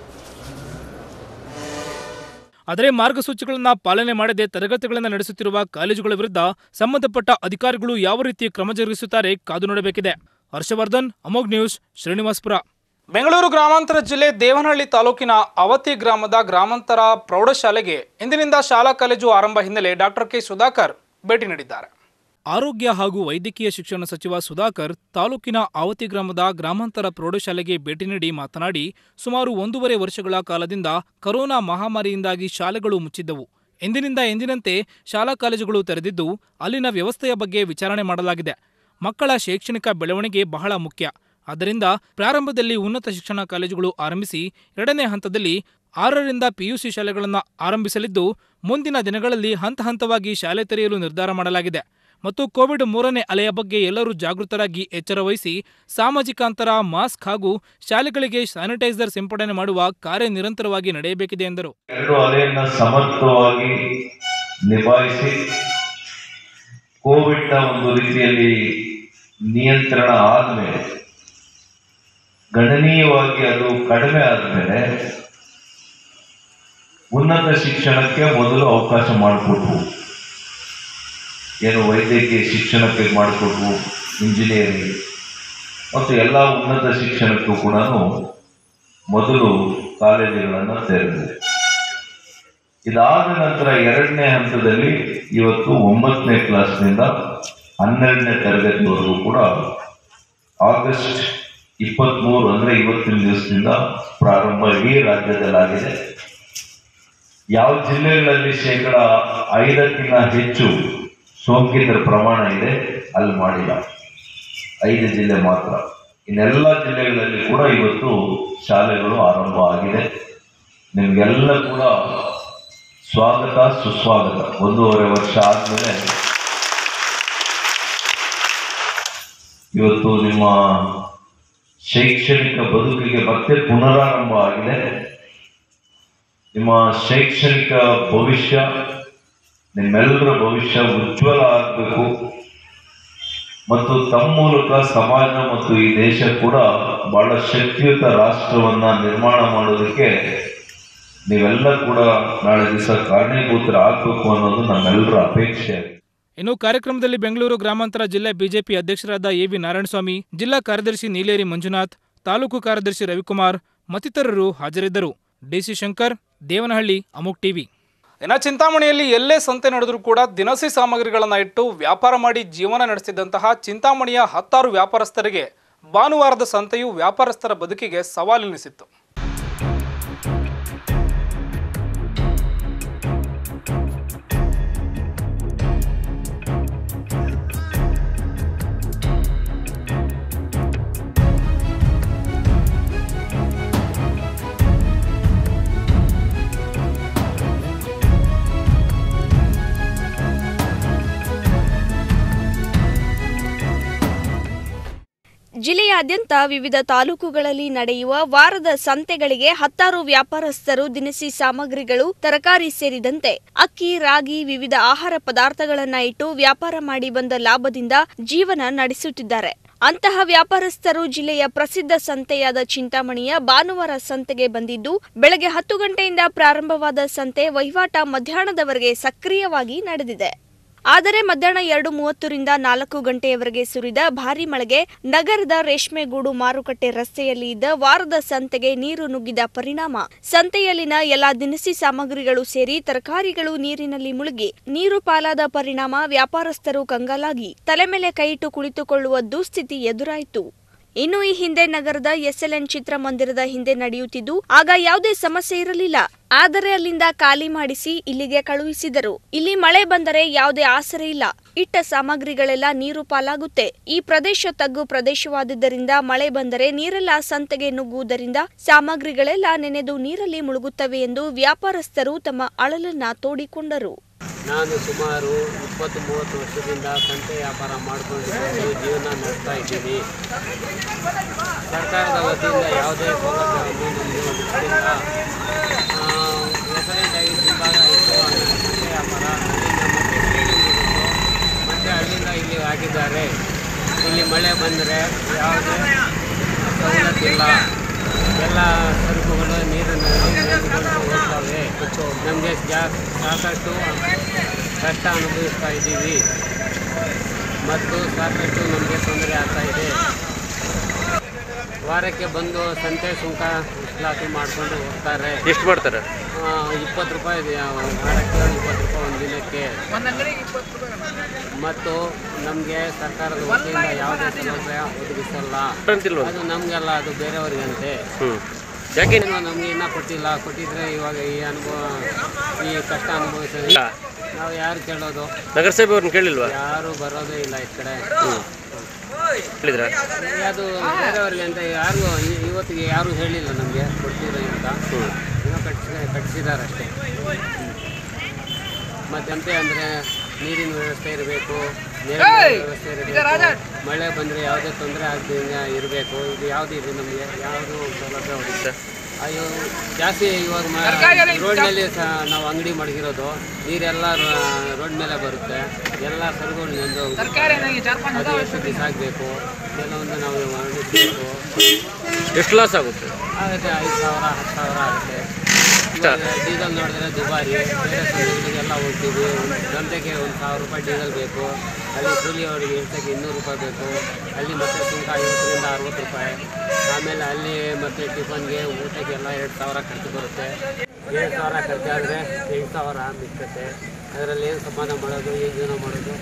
ಆದರೆ ಮಾರ್ಗಸೂಚಿಗಳನ್ನ ಪಾಲನೆ ಮಾಡದೆ ತರಗತಿಗಳನ್ನು ನಡೆಸುತ್ತಿರುವ ಕಾಲೇಜುಗಳ ವಿರುದ್ಧ ಸಂಬಂಧಪಟ್ಟ ಅಧಿಕಾರಿಗಳು ಯಾವ ರೀತಿ ಕ್ರಮ ಜರುಗಿಸುತ್ತಾರೆ ಕಾದು ನೋಡಬೇಕಿದೆ ಹರ್ಷವರ್ಧನ್ ಅಮೋಘ್ ನ್ಯೂಸ್ ಶ್ರೀನಿವಾಸ್ಪುರ ಬೆಂಗಳೂರು ಗ್ರಾಮಾಂತರ ಜಿಲ್ಲೆ ದೇವನಹಳ್ಳಿ ತಾಲೂಕಿನ ಅವತಿ ಗ್ರಾಮದ ಗ್ರಾಮಾಂತರ ಪ್ರೌಢಶಾಲೆಗೆ ಇಂದಿನಿಂದ ಶಾಲಾ ಕಾಲೇಜು ಆರಂಭ ಹಿನ್ನೆಲೆ ಡಾಕ್ಟರ್ ಕೆ ಸುಧಾಕರ್ ಭೇಟಿ ನೀಡಿದ್ದಾರೆ ಆರೋಗ್ಯ ಹಾಗೂ ವೈದ್ಯಕೀಯ ಶಿಕ್ಷಣ ಸಚಿವ ಸುಧಾಕರ್ ತಾಲೂಕಿನ ಆವತಿ ಗ್ರಾಮದ ಗ್ರಾಮಾಂತರ ಪ್ರೌಢಶಾಲೆಗೆ ಭೇಟಿ ನೀಡಿ ಮಾತನಾಡಿ ಸುಮಾರು ಒಂದೂವರೆ ವರ್ಷಗಳ ಕಾಲದಿಂದ ಕರೋನಾ ಮಹಾಮಾರಿಯಿಂದಾಗಿ ಶಾಲೆಗಳು ಮುಚ್ಚಿದ್ದವು ಎಂದಿನಿಂದ ಎಂದಿನಂತೆ ಶಾಲಾ ಕಾಲೇಜುಗಳು ತೆರೆದಿದ್ದು ಅಲ್ಲಿನ ವ್ಯವಸ್ಥೆಯ ಬಗ್ಗೆ ವಿಚಾರಣೆ ಮಾಡಲಾಗಿದೆ ಮಕ್ಕಳ ಶೈಕ್ಷಣಿಕ ಬೆಳವಣಿಗೆ ಬಹಳ ಮುಖ್ಯ ಆದ್ದರಿಂದ ಪ್ರಾರಂಭದಲ್ಲಿ ಉನ್ನತ ಶಿಕ್ಷಣ ಕಾಲೇಜುಗಳು ಆರಂಭಿಸಿ ಎರಡನೇ ಹಂತದಲ್ಲಿ ಆರರಿಂದ ಪಿಯುಸಿ ಶಾಲೆಗಳನ್ನು ಆರಂಭಿಸಲಿದ್ದು ಮುಂದಿನ ದಿನಗಳಲ್ಲಿ ಹಂತ ಹಂತವಾಗಿ ಶಾಲೆ ತೆರೆಯಲು ನಿರ್ಧಾರ ಮಾಡಲಾಗಿದೆ ಮತ್ತು ಕೋವಿಡ್ ಮೂರನೇ ಅಲೆಯ ಬಗ್ಗೆ ಎಲ್ಲರೂ ಜಾಗೃತರಾಗಿ ಎಚ್ಚರ ವಹಿಸಿ ಸಾಮಾಜಿಕ ಅಂತರ ಮಾಸ್ಕ್ ಹಾಗೂ ಶಾಲೆಗಳಿಗೆ ಸ್ಯಾನಿಟೈಸರ್ ಸಿಂಪಡಣೆ ಮಾಡುವ ಕಾರ್ಯ ನಿರಂತರವಾಗಿ ನಡೆಯಬೇಕಿದೆ ಎಂದರು ಎರಡು ಅಲೆಯನ್ನ ಸಮರ್ಥವಾಗಿ ನಿಭಾಯಿಸಿ ಕೋವಿಡ್ನ ಒಂದು ರೀತಿಯಲ್ಲಿ ನಿಯಂತ್ರಣ ಆದಮೇಲೆ ಗಣನೀಯವಾಗಿ ಅದು ಕಡಿಮೆ ಆದಮೇಲೆ ಉನ್ನತ ಶಿಕ್ಷಣಕ್ಕೆ ಮೊದಲು ಅವಕಾಶ ಮಾಡಿಕೊಟ್ವು ಏನು ವೈದ್ಯಕೀಯ ಶಿಕ್ಷಣಕ್ಕೆ ಮಾಡಿಕೊಟ್ವು ಇಂಜಿನಿಯರಿಂಗ್ ಮತ್ತು ಎಲ್ಲ ಉನ್ನತ ಶಿಕ್ಷಣಕ್ಕೂ ಕೂಡ ಮೊದಲು ಕಾಲೇಜುಗಳನ್ನು ತೆರೆದಿದೆ ಇದಾದ ನಂತರ ಎರಡನೇ ಹಂತದಲ್ಲಿ ಇವತ್ತು ಒಂಬತ್ತನೇ ಕ್ಲಾಸ್ನಿಂದ ಹನ್ನೆರಡನೇ ತರಗತಿವರೆಗೂ ಕೂಡ ಆಗಸ್ಟ್ ಇಪ್ಪತ್ತ್ಮೂರು ಅಂದರೆ ಇವತ್ತಿನ ದಿವಸದಿಂದ ಪ್ರಾರಂಭ ಇಡೀ ರಾಜ್ಯದಲ್ಲಾಗಿದೆ ಯಾವ ಜಿಲ್ಲೆಗಳಲ್ಲಿ ಶೇಕಡ ಐದಕ್ಕಿಂತ ಹೆಚ್ಚು ಸೋಂಕಿತರ ಪ್ರಮಾಣ ಇದೆ ಅಲ್ಲಿ ಮಾಡಿಲ್ಲ ಐದು ಜಿಲ್ಲೆ ಮಾತ್ರ ಇನ್ನೆಲ್ಲ ಜಿಲ್ಲೆಗಳಲ್ಲಿ ಕೂಡ ಇವತ್ತು ಶಾಲೆಗಳು ಆರಂಭ ಆಗಿದೆ ನಿಮಗೆಲ್ಲ ಕೂಡ ಸ್ವಾಗತ ಸುಸ್ವಾಗತ ಒಂದೂವರೆ ವರ್ಷ ಆದಮೇಲೆ ಇವತ್ತು ನಿಮ್ಮ ಶೈಕ್ಷಣಿಕ ಬದುಕಿಗೆ ಮತ್ತೆ ಪುನರಾರಂಭ ಆಗಿದೆ ನಿಮ್ಮ ಶೈಕ್ಷಣಿಕ ಭವಿಷ್ಯ ನಿಮ್ಮೆಲ್ಲರ ಭವಿಷ್ಯ ಉಜ್ವಲ ಆಗಬೇಕು ಮತ್ತು ತಮ್ಮ ಮೂಲಕ ಸಮಾಜ ಮತ್ತು ಈ ದೇಶ ಕೂಡ ಬಹಳ ಶಕ್ತಿಯುತ ರಾಷ್ಟ್ರವನ್ನ ನಿರ್ಮಾಣ ಮಾಡೋದಕ್ಕೆ ನೀವೆಲ್ಲ ಕೂಡ ನಾಳೆ ದಿವಸ ಕಾರಣೀಭೂತರಾಗಬೇಕು ಅನ್ನೋದು ನಮ್ಮೆಲ್ಲರ ಅಪೇಕ್ಷೆ ಆಗಿದೆ ಇನ್ನು ಕಾರ್ಯಕ್ರಮದಲ್ಲಿ ಬೆಂಗಳೂರು ಗ್ರಾಮಾಂತರ ಜಿಲ್ಲೆ ಬಿಜೆಪಿ ಅಧ್ಯಕ್ಷರಾದ ಎವಿ ನಾರಾಯಣಸ್ವಾಮಿ ಜಿಲ್ಲಾ ಕಾರ್ಯದರ್ಶಿ ನೀಲೇರಿ ಮಂಜುನಾಥ್ ತಾಲೂಕು ಕಾರ್ಯದರ್ಶಿ ರವಿಕುಮಾರ್ ಮತ್ತಿತರರು ಹಾಜರಿದ್ದರು ಡಿಸಿ ಶಂಕರ್ ದೇವನಹಳ್ಳಿ ಅಮುಕ್ ಟಿವಿ ಇನ್ನು ಚಿಂತಾಮಣಿಯಲ್ಲಿ ಎಲ್ಲೇ ಸಂತೆ ನಡೆದರೂ ಕೂಡ ದಿನಸಿ ಸಾಮಗ್ರಿಗಳನ್ನು ಇಟ್ಟು ವ್ಯಾಪಾರ ಮಾಡಿ ಜೀವನ ನಡೆಸಿದಂತಹ ಚಿಂತಾಮಣಿಯ ಹತ್ತಾರು ವ್ಯಾಪಾರಸ್ಥರಿಗೆ ಭಾನುವಾರದ ಸಂತೆಯು ವ್ಯಾಪಾರಸ್ಥರ ಬದುಕಿಗೆ ಸವಾಲೆನಿಸಿತ್ತು ಜಿಲ್ಲೆಯಾದ್ಯಂತ ವಿವಿಧ ತಾಲೂಕುಗಳಲ್ಲಿ ನಡೆಯುವ ವಾರದ ಸಂತೆಗಳಿಗೆ ಹತ್ತಾರು ವ್ಯಾಪಾರಸ್ಥರು ದಿನಸಿ ಸಾಮಗ್ರಿಗಳು ತರಕಾರಿ ಸೇರಿದಂತೆ ಅಕ್ಕಿ ರಾಗಿ ವಿವಿಧ ಆಹಾರ ಪದಾರ್ಥಗಳನ್ನ ಇಟ್ಟು ವ್ಯಾಪಾರ ಮಾಡಿ ಬಂದ ಲಾಭದಿಂದ ಜೀವನ ನಡೆಸುತ್ತಿದ್ದಾರೆ ಅಂತಹ ವ್ಯಾಪಾರಸ್ಥರು ಜಿಲ್ಲೆಯ ಪ್ರಸಿದ್ಧ ಸಂತೆಯಾದ ಚಿಂತಾಮಣಿಯ ಭಾನುವಾರ ಸಂತೆಗೆ ಬಂದಿದ್ದು ಬೆಳಗ್ಗೆ ಹತ್ತು ಗಂಟೆಯಿಂದ ಪ್ರಾರಂಭವಾದ ಸಂತೆ ವಹಿವಾಟ ಮಧ್ಯಾಹ್ನದವರೆಗೆ ಸಕ್ರಿಯವಾಗಿ ನಡೆದಿದೆ ಆದರೆ ಮಧ್ಯಾಹ್ನ ಎರಡು ಮೂವತ್ತರಿಂದ ನಾಲ್ಕು ಗಂಟೆಯವರೆಗೆ ಸುರಿದ ಭಾರೀ ಮಳೆಗೆ ನಗರದ ರೇಷ್ಮೆಗೂಡು ಮಾರುಕಟ್ಟೆ ರಸ್ತೆಯಲ್ಲಿ ಇದ್ದ ವಾರದ ಸಂತೆಗೆ ನೀರು ನುಗ್ಗಿದ ಪರಿಣಾಮ ಸಂತೆಯಲ್ಲಿನ ಎಲ್ಲಾ ದಿನಸಿ ಸಾಮಗ್ರಿಗಳು ಸೇರಿ ತರಕಾರಿಗಳು ನೀರಿನಲ್ಲಿ ಮುಳುಗಿ ನೀರು ಪಾಲಾದ ಪರಿಣಾಮ ವ್ಯಾಪಾರಸ್ಥರು ಕಂಗಾಲಾಗಿ ತಲೆ ಮೇಲೆ ಕೈಯಿಟ್ಟು ಕುಳಿತುಕೊಳ್ಳುವ ದುಸ್ಥಿತಿ ಎದುರಾಯಿತು ಇನ್ನು ಈ ಹಿಂದೆ ನಗರದ ಎಸ್ಎಲ್ಎನ್ ಚಿತ್ರಮಂದಿರದ ಹಿಂದೆ ನಡೆಯುತ್ತಿದ್ದು ಆಗ ಯಾವುದೇ ಸಮಸ್ಯೆ ಇರಲಿಲ್ಲ ಆದರೆ ಅಲ್ಲಿಂದ ಖಾಲಿ ಮಾಡಿಸಿ ಇಲ್ಲಿಗೆ ಕಳುಹಿಸಿದರು ಇಲ್ಲಿ ಮಳೆ ಬಂದರೆ ಯಾವುದೇ ಆಸರೆ ಇಲ್ಲ ಇಟ್ಟ ಸಾಮಗ್ರಿಗಳೆಲ್ಲ ನೀರು ಪಾಲಾಗುತ್ತೆ ಈ ಪ್ರದೇಶ ತಗ್ಗು ಪ್ರದೇಶವಾದುದರಿಂದ ಮಳೆ ಬಂದರೆ ನೀರೆಲ್ಲ ಸಂತೆಗೆ ನುಗ್ಗುವುದರಿಂದ ಸಾಮಗ್ರಿಗಳೆಲ್ಲ ನೆನೆದು ನೀರಲ್ಲಿ ಮುಳುಗುತ್ತವೆ ಎಂದು ವ್ಯಾಪಾರಸ್ಥರು ತಮ್ಮ ಅಳಲನ್ನ ತೋಡಿಕೊಂಡರು ನಾನು ಸುಮಾರು ಇಪ್ಪತ್ತು ಮೂವತ್ತು ವರ್ಷದಿಂದ ಸಂತೆ ವ್ಯಾಪಾರ ಮಾಡಿಕೊಂಡು ಜೀವನ ನಡೆಸ್ತಾ ಇದ್ದೀನಿ ಸರ್ಕಾರದ ವತಿಯಿಂದ ಯಾವುದೇ ಸೌಲಭ್ಯವನ್ನು ನಮಗೆ ಒದಗಿಸಿಲ್ಲ ರೆಫರೆಂಟ್ ಆಗಿ ವಿಭಾಗ ಇತ್ತು ಅಲ್ಲಿ ಸಂತೆ ವ್ಯಾಪಾರ ಅಲ್ಲಿಂದ ಮತ್ತೆ ಟ್ರೇಡಿಂಗ್ ಇತ್ತು ಮತ್ತು ಅಲ್ಲಿಂದ ಇಲ್ಲಿ ಆಗಿದ್ದಾರೆ ಇಲ್ಲಿ ಮಳೆ ಬಂದರೆ ಯಾವುದೇ ಸವಲತ್ತಿಲ್ಲ ಎಲ್ಲ ಸರಕುಗಳು ನೀರಿನಲ್ಲಿ ನೆನೆದುಕೊಂಡು ಹೋಗ್ತವೆ ನಮಗೆ ಸಾಕಷ್ಟು ಕಷ್ಟ ಅನುಭವಿಸ್ತಾ ಇದ್ದೀವಿ ಮತ್ತು ಸಾಕಷ್ಟು ನಮಗೆ ತೊಂದರೆ ಆಗ್ತಾ ಇದೆ ವಾರಕ್ಕೆ ಬಂದು ಸಂತೆ ಸುಂಕ ವಸೂಲಾತಿ ಮಾಡಿಕೊಂಡು ಹೋಗ್ತಾರೆ ಎಷ್ಟು ಮಾಡ್ತಾರೆ ಆ, ಇಪ್ಪತ್ತು ರೂಪಾಯಿ ಇದೆ, ವಾರಕ್ಕೆ ಇಪ್ಪತ್ತು ರೂಪಾಯಿ ಒಂದು ದಿನಕ್ಕೆ ಮತ್ತು ನಮಗೆ ಸರ್ಕಾರದ ವತಿಯಿಂದ ಯಾವುದೇ ಸೌಲಭ್ಯ ಒದಗಿಸಲ್ಲ ಅಂತಿಲ್ವಾ? ಅದು ನಮಗೆಲ್ಲ ಅದು ಬೇರೆಯವರಿಗಂತೆ ಹ್ಞೂ ಯಾಕೆ ಏನು ನಮಗೆ ಇನ್ನೂ ಕೊಟ್ಟಿಲ್ಲ ಕೊಟ್ಟಿದ್ರೆ ಇವಾಗ ಈ ಅನುಭವ ಈ ಕಷ್ಟ ಅನುಭವಿಸೋದು ನಾವು ಯಾರು ಕೇಳೋದು ನಗರಸಭೆ ಅವ್ರನ್ನ ಕೇಳಿಲ್ವಾ ಯಾರು ಬರೋದೇ ಇಲ್ಲ ಈ ಕಡೆ ಹೇಳಿದ್ರ ಅದು ಬೇರೆಯವ್ರಿಗೆ ಅಂತ ಯಾರು ಇ- ಇವತ್ತಿಗೆ ಯಾರು ಹೇಳಿಲ್ಲ ನಮಗೆ ಕೊಡ್ತೀರಿ ಅಂತ ಏನೋ ಕಟ್ಸಿ ಕಟ್ಟಿಸಿದ್ದಾರೆ ಅಷ್ಟೇ ಮತ್ತಂತೆ ಅಂದರೆ ನೀರಿನ ವ್ಯವಸ್ಥೆ ಇರಬೇಕು ವ್ಯವಸ್ಥೆ ಇರಬೇಕು ಮಳೆ ಬಂದರೆ ಯಾವುದೇ ತೊಂದರೆ ಆಗದಂಗೆ ಇರಬೇಕು ಇದು ಯಾವುದು ಇದೆ ನಮಗೆ ಯಾವುದು ಸೌಲಭ್ಯ ಹೊಡಿತೆ ಅಯ್ಯೋ ಜಾಸ್ತಿ ಇವಾಗ ರೋಡ್ನಲ್ಲಿ ಸಹ ನಾವು ಅಂಗಡಿ ಮಡಗಿರೋದು ನೀರೆಲ್ಲ ರೋಡ್ ಮೇಲೆ ಬರುತ್ತೆ ಎಲ್ಲ ಸರುಗಳು ನೆಂದು ಅದು ಎಷ್ಟು ಬಿಸಾಕಬೇಕು ಕೆಲವೊಂದು ನಾವು ವರ್ಣಿಸಬೇಕು ಎಷ್ಟು ಲಾಸ್ ಆಗುತ್ತೆ ಆಗುತ್ತೆ ಐದು ಸಾವಿರ ಹತ್ತು ಸಾವಿರ ಆಗುತ್ತೆ ಡೀಸೆಲ್ ನೋಡಿದ್ರೆ ದುಬಾರಿ ಬೇರೆ ಸಂದರ್ಭಗಳಿಗೆಲ್ಲ ಹೋಗ್ತೀವಿ ಒಂದು ಗಂಟೆಗೆ ಒಂದು ಸಾವಿರ ರೂಪಾಯಿ ಡೀಸೆಲ್ ಬೇಕು ಅಲ್ಲಿ ಕೂಲಿ ಅವರಿಗೆ ಇರ್ತಕ್ಕೆ ಇನ್ನೂರು ರೂಪಾಯಿ ಬೇಕು ಅಲ್ಲಿ ಮತ್ತೆ ಸುಂಕ ಐವತ್ತರಿಂದ ಅರವತ್ತು ರೂಪಾಯಿ ಆಮೇಲೆ ಅಲ್ಲಿ ಮತ್ತೆ ಟಿಫನ್ಗೆ ಊಟಕ್ಕೆಲ್ಲ ಎರಡು ಸಾವಿರ ಖರ್ಚು ಬರುತ್ತೆ ಎರಡು ಸಾವಿರ ಖರ್ಚಾದರೆ ಎಂಟು ಸಾವಿರ ಮಿಕ್ಕತ್ತೆ ಅದರಲ್ಲಿ ಏನು ಸಂಪಾದನೆ ಮಾಡೋದು ಏನು ಜೀವನ ಮಾಡೋದು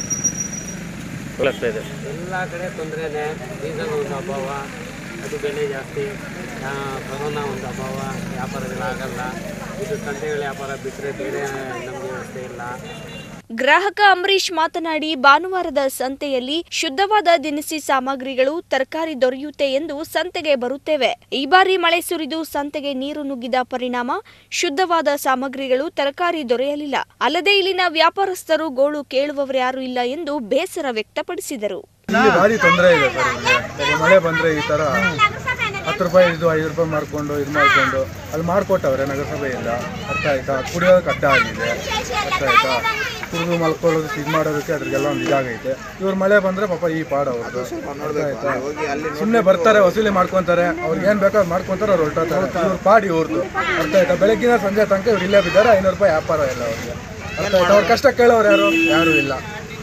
ಆಗ್ತಾ ಇದೆ ಎಲ್ಲ ಕಡೆ ತೊಂದರೆನೇ ಡೀಸೆಲ್ ಒಂದು ಅಭಾವ ಅದು ಬೆಲೆ ಜಾಸ್ತಿ ಆ, ಕೊರೋನಾ ಒಂದು ಅಭಾವ ವ್ಯಾಪಾರಗಳಾಗಲ್ಲ ಇದು ಸಂತೆಗಳ ವ್ಯಾಪಾರ ಬಿಟ್ಟರೆ ಬೇರೆ ನಮಗೆ ವ್ಯವಸ್ಥೆ ಇಲ್ಲ ಗ್ರಾಹಕ ಅಂಬರೀಶ್ ಮಾತನಾಡಿ ಭಾನುವಾರದ ಸಂತೆಯಲ್ಲಿ ಶುದ್ಧವಾದ ದಿನಸಿ ಸಾಮಗ್ರಿಗಳು ತರಕಾರಿ ದೊರೆಯುತ್ತೆ ಎಂದು ಸಂತೆಗೆ ಬರುತ್ತೇವೆ ಈ ಬಾರಿ ಮಳೆ ಸುರಿದು ಸಂತೆಗೆ ನೀರು ನುಗ್ಗಿದ ಪರಿಣಾಮ ಶುದ್ಧವಾದ ಸಾಮಗ್ರಿಗಳು ತರಕಾರಿ ದೊರೆಯಲಿಲ್ಲ ಅಲ್ಲದೆ ಇಲ್ಲಿನ ವ್ಯಾಪಾರಸ್ಥರು ಗೋಳು ಕೇಳುವವರ್ಯಾರು ಇಲ್ಲ ಎಂದು ಬೇಸರ ವ್ಯಕ್ತಪಡಿಸಿದರು ಇಲ್ಲಿ ಭಾರಿ ತೊಂದರೆ ಇದೆ ಸರ್ ಇಲ್ಲಿ ಈಗ ಮಳೆ ಬಂದರೆ ಈ ಥರ ಹತ್ತು ರೂಪಾಯಿ ಇದು ಐದು ರೂಪಾಯಿ ಮಾಡ್ಕೊಂಡು ಇದು ಮಾಡಿಕೊಂಡು ಅಲ್ಲಿ ಮಾಡಿಕೊಟ್ಟವ್ರೆ ನಗರಸಭೆಯಿಂದ ಅರ್ಥ ಆಯ್ತಾ ಕುಡಿಯೋದಕ್ಕೆ ಅಡ್ಡ ಆಗಿದೆ ಅರ್ಥ ಆಯ್ತಾ ಕುಡಿದು ಮಲ್ಕೊಳ್ಳೋದು ಇದು ಮಾಡೋದಕ್ಕೆ ಅದ್ರಿಗೆಲ್ಲ ಒಂದು ಇದಾಗೈತೆ ಇವ್ರು ಮಳೆ ಬಂದರೆ ಪಾಪ ಈ ಪಾಡು ಅವ್ರದ್ದು ಅರ್ಥ ಆಯ್ತಾ ಸುಮ್ಮನೆ ಬರ್ತಾರೆ ವಸೂಲಿ ಮಾಡ್ಕೊತಾರೆ ಅವ್ರಿಗೆ ಏನು ಬೇಕೋ ಅದು ಮಾಡ್ಕೊತಾರೆ ಅವ್ರು ಹೊರಟೋತಾರೆ ಇವ್ರ ಪಾಡಿ ಇವ್ರದ್ದು ಅರ್ಥ ಆಯ್ತಾ ಬೆಳಗ್ಗಿನ ಸಂಜೆ ತನಕ ಇವ್ರು ಇಲ್ಲೇ ಬಿದ್ದಾರೆ ಐನೂರು ರೂಪಾಯಿ ವ್ಯಾಪಾರ ಇಲ್ಲ ಅವ್ರಿಗೆ ಅರ್ಥ ಆಯ್ತಾ ಅವ್ರ ಕಷ್ಟ ಕೇಳೋರು ಯಾರು ಯಾರೂ ಇಲ್ಲ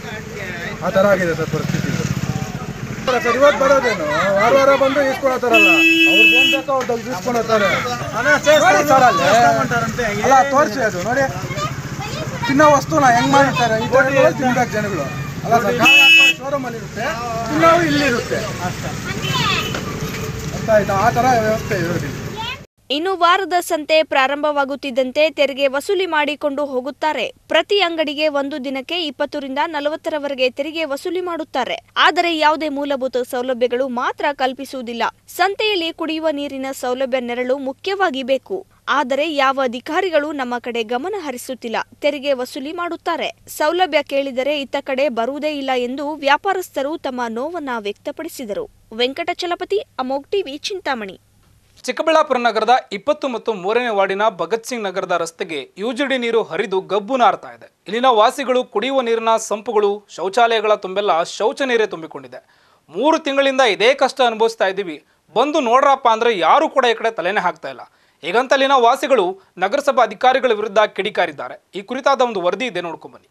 ಆ ಥರ ಆಗಿದೆ ಸರ್ ಪರಿಸ್ಥಿತಿ ಇದು. ಸರ್ ಇವತ್ತು ಬರೋದೇನು ವಾರ ವಾರ ಬಂದು ಇಸ್ಕೊಳತ್ತಾರಲ್ಲ ಅವ್ರಿಗೆ ಏನ್ ಬೇಕೋ ಅವ್ರು ತೆಗ್ದು ಇಸ್ಕೊಳತ್ತಾರೆ ನೋಡಿ ಸರ್ ಅಲ್ಲಿ. ಅಲ್ಲ ತೋರಿಸಿ ಅದು ನೋಡಿ ತಿನ್ನೋ ವಸ್ತುನ ಹೆಂಗ್ ಮಾಡಿರ್ತಾರೆ ಈ ಥರ ತಿನ್ಬೇಕು ಜನಗಳು ಅಲ್ಲ ಸರ್ ಶೋರೂಮ್ ಅಲ್ಲಿ ಇರುತ್ತೆ ತಿನ್ನೋವು ಇಲ್ಲಿರುತ್ತೆ ಅರ್ಥ ಆಯ್ತಾ ಆ ಥರ ವ್ಯವಸ್ಥೆ ಇರೋದಿಲ್ಲ ಇನ್ನು ವಾರದ ಸಂತೆ ಪ್ರಾರಂಭವಾಗುತ್ತಿದ್ದಂತೆ ತೆರಿಗೆ ವಸೂಲಿ ಮಾಡಿಕೊಂಡು ಹೋಗುತ್ತಾರೆ ಪ್ರತಿ ಅಂಗಡಿಗೆ ಒಂದು ದಿನಕ್ಕೆ ಇಪ್ಪತ್ತರಿಂದ ನಲವತ್ತರವರೆಗೆ ತೆರಿಗೆ ವಸೂಲಿ ಮಾಡುತ್ತಾರೆ ಆದರೆ ಯಾವುದೇ ಮೂಲಭೂತ ಸೌಲಭ್ಯಗಳು ಮಾತ್ರ ಕಲ್ಪಿಸುವುದಿಲ್ಲ ಸಂತೆಯಲ್ಲಿ ಕುಡಿಯುವ ನೀರಿನ ಸೌಲಭ್ಯ ನೆರಳು ಮುಖ್ಯವಾಗಿ ಬೇಕು ಆದರೆ ಯಾವ ಅಧಿಕಾರಿಗಳು ನಮ್ಮ ಕಡೆ ಗಮನ ಹರಿಸುತ್ತಿಲ್ಲ ತೆರಿಗೆ ವಸೂಲಿ ಮಾಡುತ್ತಾರೆ ಸೌಲಭ್ಯ ಕೇಳಿದರೆ ಇತ್ತ ಕಡೆ ಬರುವುದೇ ಇಲ್ಲ ಎಂದು ವ್ಯಾಪಾರಸ್ಥರು ತಮ್ಮ ನೋವನ್ನ ವ್ಯಕ್ತಪಡಿಸಿದರು ವೆಂಕಟಚಲಪತಿ ಅಮೋಗ್ ಟಿವಿ ಚಿಂತಾಮಣಿ ಚಿಕ್ಕಬಳ್ಳಾಪುರ ನಗರದ ಇಪ್ಪತ್ತು ಮತ್ತು ಮೂರನೇ ವಾರ್ಡಿನ ಭಗತ್ ಸಿಂಗ್ ನಗರದ ರಸ್ತೆಗೆ ಯುಜಿಡಿ ನೀರು ಹರಿದು ಗಬ್ಬು ನಾರ್ತಾ ಇದೆ ಇಲ್ಲಿನ ವಾಸಿಗಳು ಕುಡಿಯುವ ನೀರಿನ ಸಂಪುಗಳು ಶೌಚಾಲಯಗಳ ತುಂಬೆಲ್ಲ ಶೌಚ ನೀರೇ ತುಂಬಿಕೊಂಡಿದೆ ಮೂರು ತಿಂಗಳಿಂದ ಇದೇ ಕಷ್ಟ ಅನುಭವಿಸ್ತಾ ಇದ್ದೀವಿ ಬಂದು ನೋಡ್ರಪ್ಪ ಅಂದ್ರೆ ಯಾರು ಕೂಡ ಈ ಕಡೆ ತಲೆನೇ ಹಾಕ್ತಾ ಇಲ್ಲ ಹೀಗಂತ ಅಲ್ಲಿನ ವಾಸಿಗಳು ನಗರಸಭಾ ಅಧಿಕಾರಿಗಳ ವಿರುದ್ಧ ಕಿಡಿಕಾರಿದ್ದಾರೆ ಈ ಕುರಿತಾದ ಒಂದು ವರದಿ ಇದೆ ನೋಡ್ಕೊಂಬನ್ನಿ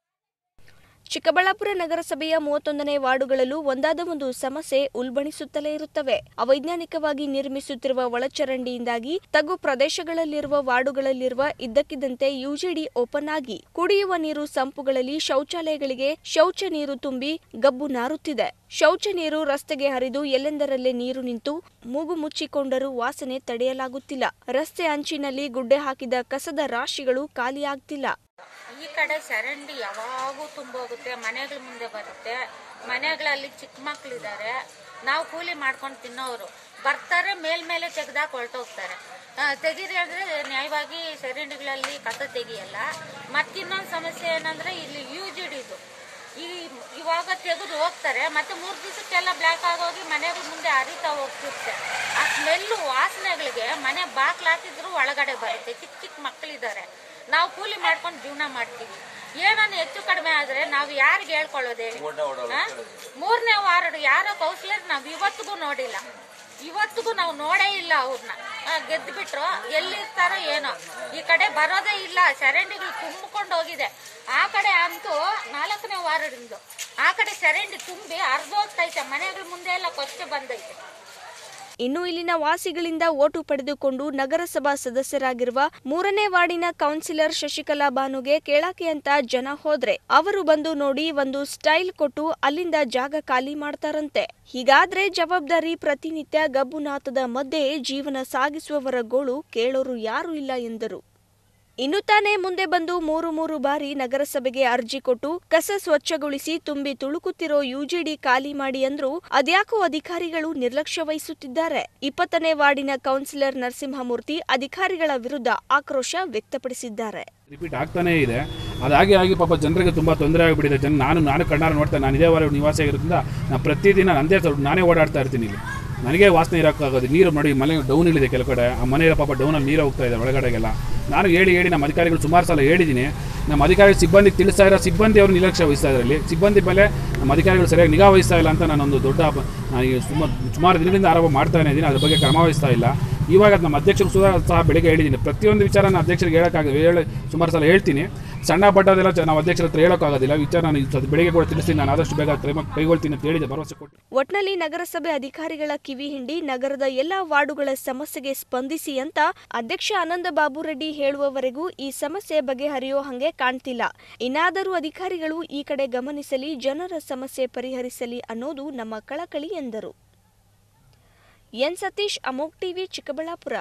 ಚಿಕ್ಕಬಳ್ಳಾಪುರ ನಗರಸಭೆಯ ಮೂವತ್ತೊಂದನೇ ವಾರ್ಡುಗಳಲ್ಲೂ ಒಂದಾದ ಒಂದು ಸಮಸ್ಯೆ ಉಲ್ಬಣಿಸುತ್ತಲೇ ಇರುತ್ತವೆ ಅವೈಜ್ಞಾನಿಕವಾಗಿ ನಿರ್ಮಿಸುತ್ತಿರುವ ಒಳಚರಂಡಿಯಿಂದಾಗಿ ತಗ್ಗು ಪ್ರದೇಶಗಳಲ್ಲಿರುವ ವಾರ್ಡುಗಳಲ್ಲಿರುವ ಇದ್ದಕ್ಕಿದ್ದಂತೆ ಯುಜಿಡಿ ಓಪನ್ ಆಗಿ ಕುಡಿಯುವ ನೀರು ಸಂಪುಗಳಲ್ಲಿ ಶೌಚಾಲಯಗಳಿಗೆ ಶೌಚ ನೀರು ತುಂಬಿ ಗಬ್ಬು ನಾರುತ್ತಿದೆ ಶೌಚ ನೀರು ರಸ್ತೆಗೆ ಹರಿದು ಎಲ್ಲೆಂದರಲ್ಲೇ ನೀರು ನಿಂತು ಮೂಗು ಮುಚ್ಚಿಕೊಂಡರೂ ವಾಸನೆ ತಡೆಯಲಾಗುತ್ತಿಲ್ಲ ರಸ್ತೆ ಅಂಚಿನಲ್ಲಿ ಗುಡ್ಡೆ ಹಾಕಿದ ಕಸದ ರಾಶಿಗಳು ಖಾಲಿಯಾಗ್ತಿಲ್ಲ ಈ ಕಡೆ ಚರಂಡಿ ಯಾವಾಗೂ ತುಂಬೋಗುತ್ತೆ ಮನೆಗಳ ಮುಂದೆ ಬರುತ್ತೆ ಮನೆಗಳಲ್ಲಿ ಚಿಕ್ಕ ಮಕ್ಳಿದ್ದಾರೆ ನಾವು ಕೂಲಿ ಮಾಡ್ಕೊಂಡು ತಿನ್ನೋರು ಬರ್ತಾರೆ ಮೇಲ್ಮೇಲೆ ತೆಗ್ದಾಕ್ ಹೊರಟೋಗ್ತಾರೆ ತೆಗೀರಿ ಅಂದರೆ ನ್ಯಾಯವಾಗಿ ಚರಂಡಿಗಳಲ್ಲಿ ಕಸ ತೆಗಿಯಲ್ಲ ಮತ್ತಿನ್ನೊಂದು ಸಮಸ್ಯೆ ಏನಂದರೆ ಇಲ್ಲಿ ಯು ಜಿ ಡಿದು ಈ ಇವಾಗ ತೆಗೆದು ಹೋಗ್ತಾರೆ ಮತ್ತೆ ಮೂರು ದಿವಸಕ್ಕೆಲ್ಲ ಬ್ಲ್ಯಾಕ್ ಆಗೋಗಿ ಮನೆಗಳ ಮುಂದೆ ಹರಿತಾ ಹೋಗ್ತಿರುತ್ತೆ ಆ ಸ್ಮೆಲ್ಲು ವಾಸನೆಗಳಿಗೆ ಮನೆ ಬಾಗ್ಲು ಹಾಕಿದ್ರು ಒಳಗಡೆ ಬರುತ್ತೆ ಚಿಕ್ಕ ಚಿಕ್ಕ ಮಕ್ಕಳಿದ್ದಾರೆ ನಾವು ಕೂಲಿ ಮಾಡ್ಕೊಂಡು ಜೀವನ ಮಾಡ್ತೀವಿ ಏನನ್ನು ಹೆಚ್ಚು ಕಡಿಮೆ ಆದರೆ ನಾವು ಯಾರಿಗೆ ಹೇಳ್ಕೊಳ್ಳೋದು ಹೇಳಿ ಆ? ಮೂರನೇ ವಾರ್ಡ್ ಯಾರೋ ಕೌನ್ಸಿಲರ್ ನಾವು ಇವತ್ತಿಗೂ ನೋಡಿಲ್ಲ ಇವತ್ತಿಗೂ ನಾವು ನೋಡೇ ಇಲ್ಲ ಅವ್ರನ್ನ ಗೆದ್ದು ಬಿಟ್ರು ಎಲ್ಲಿರ್ತಾರೋ ಏನೋ ಈ ಕಡೆ ಬರೋದೇ ಇಲ್ಲ ಚರಂಡಿಗಳು ತುಂಬಿಕೊಂಡು ಹೋಗಿದೆ ಆ ಕಡೆ ಅಂತೂ ನಾಲ್ಕನೇ ವಾರ್ಡಿಂದು ಆ ಕಡೆ ಚರಂಡಿ ತುಂಬಿ ಹರಿದೋಗ್ತೈತೆ ಮನೆಗಳ ಮುಂದೆ ಎಲ್ಲ ಕೊಚ್ಚೆ ಬಂದೈತೆ ಇನ್ನು ಇಲ್ಲಿನ ವಾಸಿಗಳಿಂದ ಓಟು ಪಡೆದುಕೊಂಡು ನಗರಸಭಾ ಸದಸ್ಯರಾಗಿರುವ ಮೂರನೇ ವಾರ್ಡಿನ ಕೌನ್ಸಿಲರ್ ಶಶಿಕಲಾ ಬಾನುಗೆ ಕೇಳಾಕೆ ಅಂತ ಜನ ಹೋದ್ರೆ ಅವರು ಬಂದು ನೋಡಿ ಒಂದು ಸ್ಟೈಲ್ ಕೊಟ್ಟು ಅಲ್ಲಿಂದ ಜಾಗ ಖಾಲಿ ಮಾಡ್ತಾರಂತೆ ಹೀಗಾದ್ರೆ ಜವಾಬ್ದಾರಿ ಪ್ರತಿನಿತ್ಯ ಗಬ್ಬುನಾಥದ ಮಧ್ಯೆ ಜೀವನ ಸಾಗಿಸುವವರ ಗೋಳು ಕೇಳೋರು ಯಾರೂ ಇಲ್ಲ ಎಂದರು ಇನ್ನು ತಾನೇ ಮುಂದೆ ಬಂದು ಮೂರು ಮೂರು ಬಾರಿ ನಗರಸಭೆಗೆ ಅರ್ಜಿ ಕೊಟ್ಟು ಕಸ ಸ್ವಚ್ಛಗೊಳಿಸಿ ತುಂಬಿ ತುಳುಕುತ್ತಿರೋ ಯುಜಿಡಿ ಖಾಲಿ ಮಾಡಿ ಅಂದ್ರೂ ಅದ್ಯಾಕೋ ಅಧಿಕಾರಿಗಳು ನಿರ್ಲಕ್ಷ್ಯ ವಹಿಸುತ್ತಿದ್ದಾರೆ ಇಪ್ಪತ್ತನೇ ವಾರ್ಡಿನ ಕೌನ್ಸಿಲರ್ ನರಸಿಂಹಮೂರ್ತಿ ಅಧಿಕಾರಿಗಳ ವಿರುದ್ಧ ಆಕ್ರೋಶ ವ್ಯಕ್ತಪಡಿಸಿದ್ದಾರೆ ರಿಪೀಟ್ ಆಗ್ತಾನೇ ಇದೆ ಅದಾಗಿ ಆಗಿ ಪಾಪ ಜನರಿಗೆ ತುಂಬ ತೊಂದರೆ ಆಗಿಬಿಟ್ಟಿದೆ ಜನ ನಾನು ನಾನು ಕಣ್ಣಾರ ನೋಡ್ತೇನೆ ನಾನು ಇದೇ ವಾರ ನಿವಾಸ ಆಗಿರೋದ್ರಿಂದ ನಾನು ಪ್ರತಿದಿನ ನಂದೇ ಸ್ವಲ್ಪ ನಾನೇ ಓಡಾಡ್ತಾ ಇರ್ತೀನಿ ಇಲ್ಲಿ ನನಗೆ ವಾಸನೆ ಇರೋಕ್ಕಾಗೋದು ನೀರು ನೋಡಿ ಮನೆ ಡೌನ್ ಇಳಿದೆ ಕೆಲವು ಕಡೆ ಆ ಮನೆಯ ಪಾಪ ಡೌನಲ್ಲಿ ನೀರು ಹೋಗ್ತಾ ಇದೆ ಒಳಗಡೆಗೆಲ್ಲ ನಾನು ಹೇಳಿ ಹೇಳಿ ನಮ್ಮ ಅಧಿಕಾರಿಗಳು ಸುಮಾರು ಸಲ ಹೇಳಿದ್ದೀನಿ ನಮ್ಮ ಅಧಿಕಾರಿ ಸಿಬ್ಬಂದಿಗೆ ತಿಳಿಸ್ತಾ ಇರೋ ಸಿಬ್ಬಂದಿ ಅವರು ನಿರ್ಲಕ್ಷ್ಯ ವಹಿಸ್ತಾ ಇದರಲ್ಲಿ ಸಿಬ್ಬಂದಿ ಮೇಲೆ ನಮ್ಮ ಅಧಿಕಾರಿಗಳು ಸರಿಯಾಗಿ ನಿಗಾ ವಹಿಸ್ತಾ ಇಲ್ಲ ಅಂತ ನಾನೊಂದು ದೊಡ್ಡ ಅಪ- ನಾನು ಈಗ ಸುಮಾರು ಸುಮಾರು ದಿನದಿಂದ ಆರೋಪ ಮಾಡ್ತಾನೆ ಇದ್ದೀನಿ ಅದ್ರ ಬಗ್ಗೆ ಕ್ರಮ ವಹಿಸ್ತಾ ಇಲ್ಲ ಇವಾಗ ನಮ್ಮ ಅಧ್ಯಕ್ಷರು ಸುಧಾ ಸಹ ಬೆಳಿಗ್ಗೆ ಹೇಳಿದ್ದೀನಿ ಪ್ರತಿಯೊಂದು ವಿಚಾರ ನಾನು ಅಧ್ಯಕ್ಷರಿಗೆ ಹೇಳೋಕ್ಕಾಗ ಹೇಳಿ ಸುಮಾರು ಸಲ ಹೇಳ್ತೀನಿ ಸಣ್ಣ ಪಟ್ಟದೆಲ್ಲ ಚ- ನಾವು ಅಧ್ಯಕ್ಷರ ಹತ್ರ ಹೇಳೋಕ್ಕಾಗೋದಿಲ್ಲ ವಿಚಾರ ನಾನು ಇದು ಬೆಳಿಗ್ಗೆ ಕೂಡ ತಿಳಿಸ್ತೀನಿ ನಾನು ಆದಷ್ಟು ಬೇಗ ಕ್ರಮ ಕೈಗೊಳ್ತೀನಿ ಅಂತ ಹೇಳಿದೆ ಭರವಸೆ ಕೊಟ್ಟು ಒಟ್ನಲ್ಲಿ ನಗರಸಭೆ ಅಧಿಕಾರಿಗಳ ಕಿವಿ ಹಿಂಡಿ ನಗರದ ಎಲ್ಲಾ ವಾರ್ಡುಗಳ ಸಮಸ್ಯೆಗೆ ಸ್ಪಂದಿಸಿ ಅಂತ ಅಧ್ಯಕ್ಷ ಆನಂದ ಬಾಬು ರೆಡ್ಡಿ ಹೇಳುವವರೆಗೂ ಈ ಸಮಸ್ಯೆ ಬಗೆಹರಿಯೋ ಹಂಗೆ ಕಾಣ್ತಿಲ್ಲ ಇನ್ನಾದರೂ ಅಧಿಕಾರಿಗಳು ಈ ಕಡೆ ಗಮನಿಸಲಿ ಜನರ ಸಮಸ್ಯೆ ಪರಿಹರಿಸಲಿ ಅನ್ನೋದು ನಮ್ಮ ಕಳಕಳಿ ಎಂದರು ಎನ್ ಸತೀಶ್ ಅಮೋಕ್ ಟಿವಿ ಚಿಕ್ಕಬಳ್ಳಾಪುರ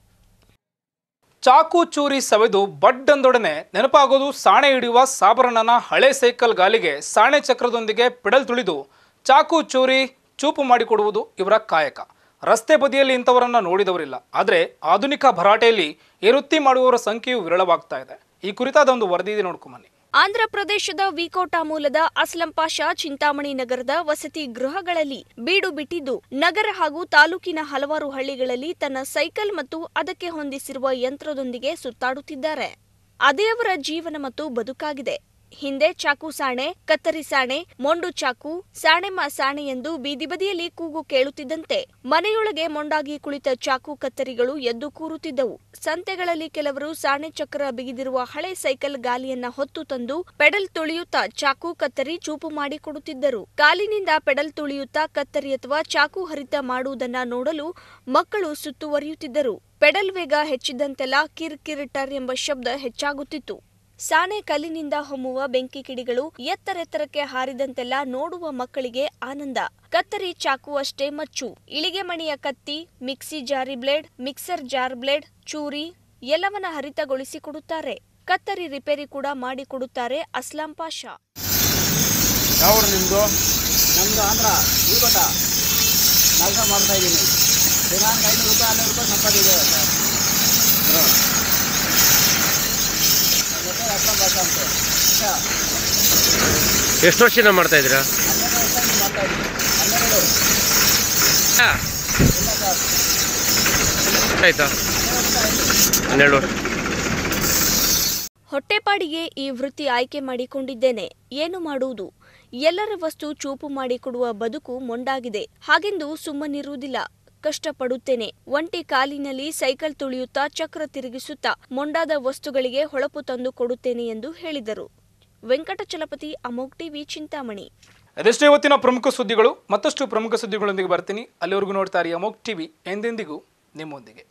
ಚಾಕು ಚೂರಿ ಸವೆದು ಬಡ್ಡಂದೊಡನೆ ನೆನಪಾಗೋದು ಸಾಣೆ ಹಿಡಿಯುವ ಸಾಬರಣ್ಣನ ಹಳೆ ಸೈಕಲ್ ಗಾಲಿಗೆ ಸಾಣೆ ಚಕ್ರದೊಂದಿಗೆ ಪೆಡಲ್ ತುಳಿದು ಚಾಕು ಚೂರಿ ಚೂಪು ಮಾಡಿಕೊಡುವುದು ಇವರ ಕಾಯಕ ರಸ್ತೆ ಬದಿಯಲ್ಲಿ ಇಂಥವರನ್ನ ನೋಡಿದವರಿಲ್ಲ ಆದರೆ ಆಧುನಿಕ ಭರಾಟೆಯಲ್ಲಿ ಈ ವೃತ್ತಿ ಮಾಡುವವರ ಸಂಖ್ಯೆಯು ವಿರಳವಾಗ್ತಾ ಇದೆ ಈ ಕುರಿತಾದ ಒಂದು ವರದಿ ಇದೆ ನೋಡ್ಕೊಂಬನ್ನಿ ಆಂಧ್ರಪ್ರದೇಶದ ವಿಕೋಟ ಮೂಲದ ಅಸ್ಲಂ ಪಾಷಾ ಚಿಂತಾಮಣಿ ನಗರದ ವಸತಿ ಗೃಹಗಳಲ್ಲಿ ಬೀಡು ಬಿಟ್ಟಿದ್ದು ನಗರ ಹಾಗೂ ತಾಲೂಕಿನ ಹಲವಾರು ಹಳ್ಳಿಗಳಲ್ಲಿ ತನ್ನ ಸೈಕಲ್ ಮತ್ತು ಅದಕ್ಕೆ ಹೊಂದಿಸಿರುವ ಯಂತ್ರದೊಂದಿಗೆ ಸುತ್ತಾಡುತ್ತಿದ್ದಾರೆ ಅದೇ ಅವರ ಜೀವನ ಮತ್ತು ಬದುಕಾಗಿದೆ ಹಿಂದೆ ಚಾಕು ಸಾಣೆ ಕತ್ತರಿ ಸಾಣೆ ಮೊಂಡು ಚಾಕು ಸಾಣೆಮ್ಮ ಸಾಣೆ ಎಂದು ಬೀದಿ ಬದಿಯಲ್ಲಿ ಕೂಗು ಕೇಳುತ್ತಿದ್ದಂತೆ ಮನೆಯೊಳಗೆ ಮೊಂಡಾಗಿ ಕುಳಿತ ಚಾಕು ಕತ್ತರಿಗಳು ಎದ್ದು ಕೂರುತ್ತಿದ್ದವು ಸಂತೆಗಳಲ್ಲಿ ಕೆಲವರು ಸಾಣೆ ಚಕ್ರ ಬಿಗಿದಿರುವ ಹಳೆ ಸೈಕಲ್ ಗಾಲಿಯನ್ನ ಹೊತ್ತು ತಂದು ಪೆಡಲ್ ತುಳಿಯುತ್ತಾ ಚಾಕು ಕತ್ತರಿ ಚೂಪು ಮಾಡಿಕೊಡುತ್ತಿದ್ದರು ಕಾಲಿನಿಂದ ಪೆಡಲ್ ತುಳಿಯುತ್ತಾ ಕತ್ತರಿ ಅಥವಾ ಚಾಕು ಹರಿತ ಮಾಡುವುದನ್ನ ನೋಡಲು ಮಕ್ಕಳು ಸುತ್ತುವರಿಯುತ್ತಿದ್ದರು ಪೆಡಲ್ ವೇಗ ಹೆಚ್ಚಿದ್ದಂತೆಲ್ಲ ಕಿರ್ ಕಿರ್ ಟರ್ ಎಂಬ ಶಬ್ದ ಹೆಚ್ಚಾಗುತ್ತಿತ್ತು ಸಾನೆ ಕಲ್ಲಿನಿಂದ ಹೊಮ್ಮುವ ಬೆಂಕಿ ಕಿಡಿಗಳು ಎತ್ತರೆತ್ತರಕ್ಕೆ ಹಾರಿದಂತೆಲ್ಲ ನೋಡುವ ಮಕ್ಕಳಿಗೆ ಆನಂದ ಕತ್ತರಿ ಚಾಕು ಅಷ್ಟೇ ಮಚ್ಚು ಇಳಿಗೆ ಮಣಿಯ ಕತ್ತಿ ಮಿಕ್ಸಿ ಜಾರಿ ಬ್ಲೇಡ್ ಮಿಕ್ಸರ್ ಜಾರ್ ಬ್ಲೇಡ್ ಚೂರಿ ಎಲ್ಲವನ್ನ ಹರಿತಗೊಳಿಸಿ ಕೊಡುತ್ತಾರೆ ಕತ್ತರಿ ರಿಪೇರಿ ಕೂಡ ಮಾಡಿಕೊಡುತ್ತಾರೆ ಅಸ್ಲಾಂ ಪಾಷಾ ಯಾವ ನಿಮ್ಮದು ನಮ್ಮದು ಆಂಧ್ರ ಉಳ್ಕೊಟ ಕೆಲಸ ಮಾಡ್ತಾ ಇದ್ದೀನಿ ದಿನಾಂಕ ಐನೂರು ರೂಪಾಯಿ ಹನ್ನೆರಡು ರೂಪಾಯಿ ಸಂಪಾದಿದೆ ಸರ್ ನನ್ನ ಹೆಸರು ಅಸ್ಲಾಂ ಭಾಷಾ ಅಂತ ಎಷ್ಟು ವರ್ಷದಿಂದ ಮಾಡ್ತಾ ಇದ್ದೀರಾ ಮಾಡ್ತಾ ಇದ್ದೀನಿ ಹನ್ನೆರಡು ಇಲ್ಲ ಸರ್ ಆಯ್ತಾ ಹನ್ನೆರಡು ವರ್ಷ ಹೊಟ್ಟೆಪಾಡಿಗೆ ಈ ವೃತ್ತಿ ಆಯ್ಕೆ ಮಾಡಿಕೊಂಡಿದ್ದೇನೆ ಏನು ಮಾಡುವುದು ಎಲ್ಲರ ವಸ್ತು ಚೂಪು ಮಾಡಿಕೊಡುವ ಬದುಕು ಮೊಂಡಾಗಿದೆ ಹಾಗೆಂದು ಸುಮ್ಮನಿರುವುದಿಲ್ಲ ಕಷ್ಟಪಡುತ್ತೇನೆ ಒಂಟಿ ಕಾಲಿನಲ್ಲಿ ಸೈಕಲ್ ತುಳಿಯುತ್ತಾ ಚಕ್ರ ತಿರುಗಿಸುತ್ತಾ ಮೊಂಡಾದ ವಸ್ತುಗಳಿಗೆ ಹೊಳಪು ತಂದು ಕೊಡುತ್ತೇನೆ ಎಂದು ಹೇಳಿದರು ವೆಂಕಟಚಲಪತಿ ಅಮೋಗ್ ಟಿವಿ ಚಿಂತಾಮಣಿ ಅದೆಷ್ಟೇ ಇವತ್ತಿನ ಪ್ರಮುಖ ಸುದ್ದಿಗಳು ಮತ್ತಷ್ಟು ಪ್ರಮುಖ ಸುದ್ದಿಗಳೊಂದಿಗೆ ಬರ್ತೀನಿ ಅಲ್ಲಿವರೆಗೂ ನೋಡ್ತಾ ಇರಿ ಅಮೋಕ್ ಟಿವಿ ಎಂದೆಂದಿಗೂ ನಿಮ್ಮೊಂದಿಗೆ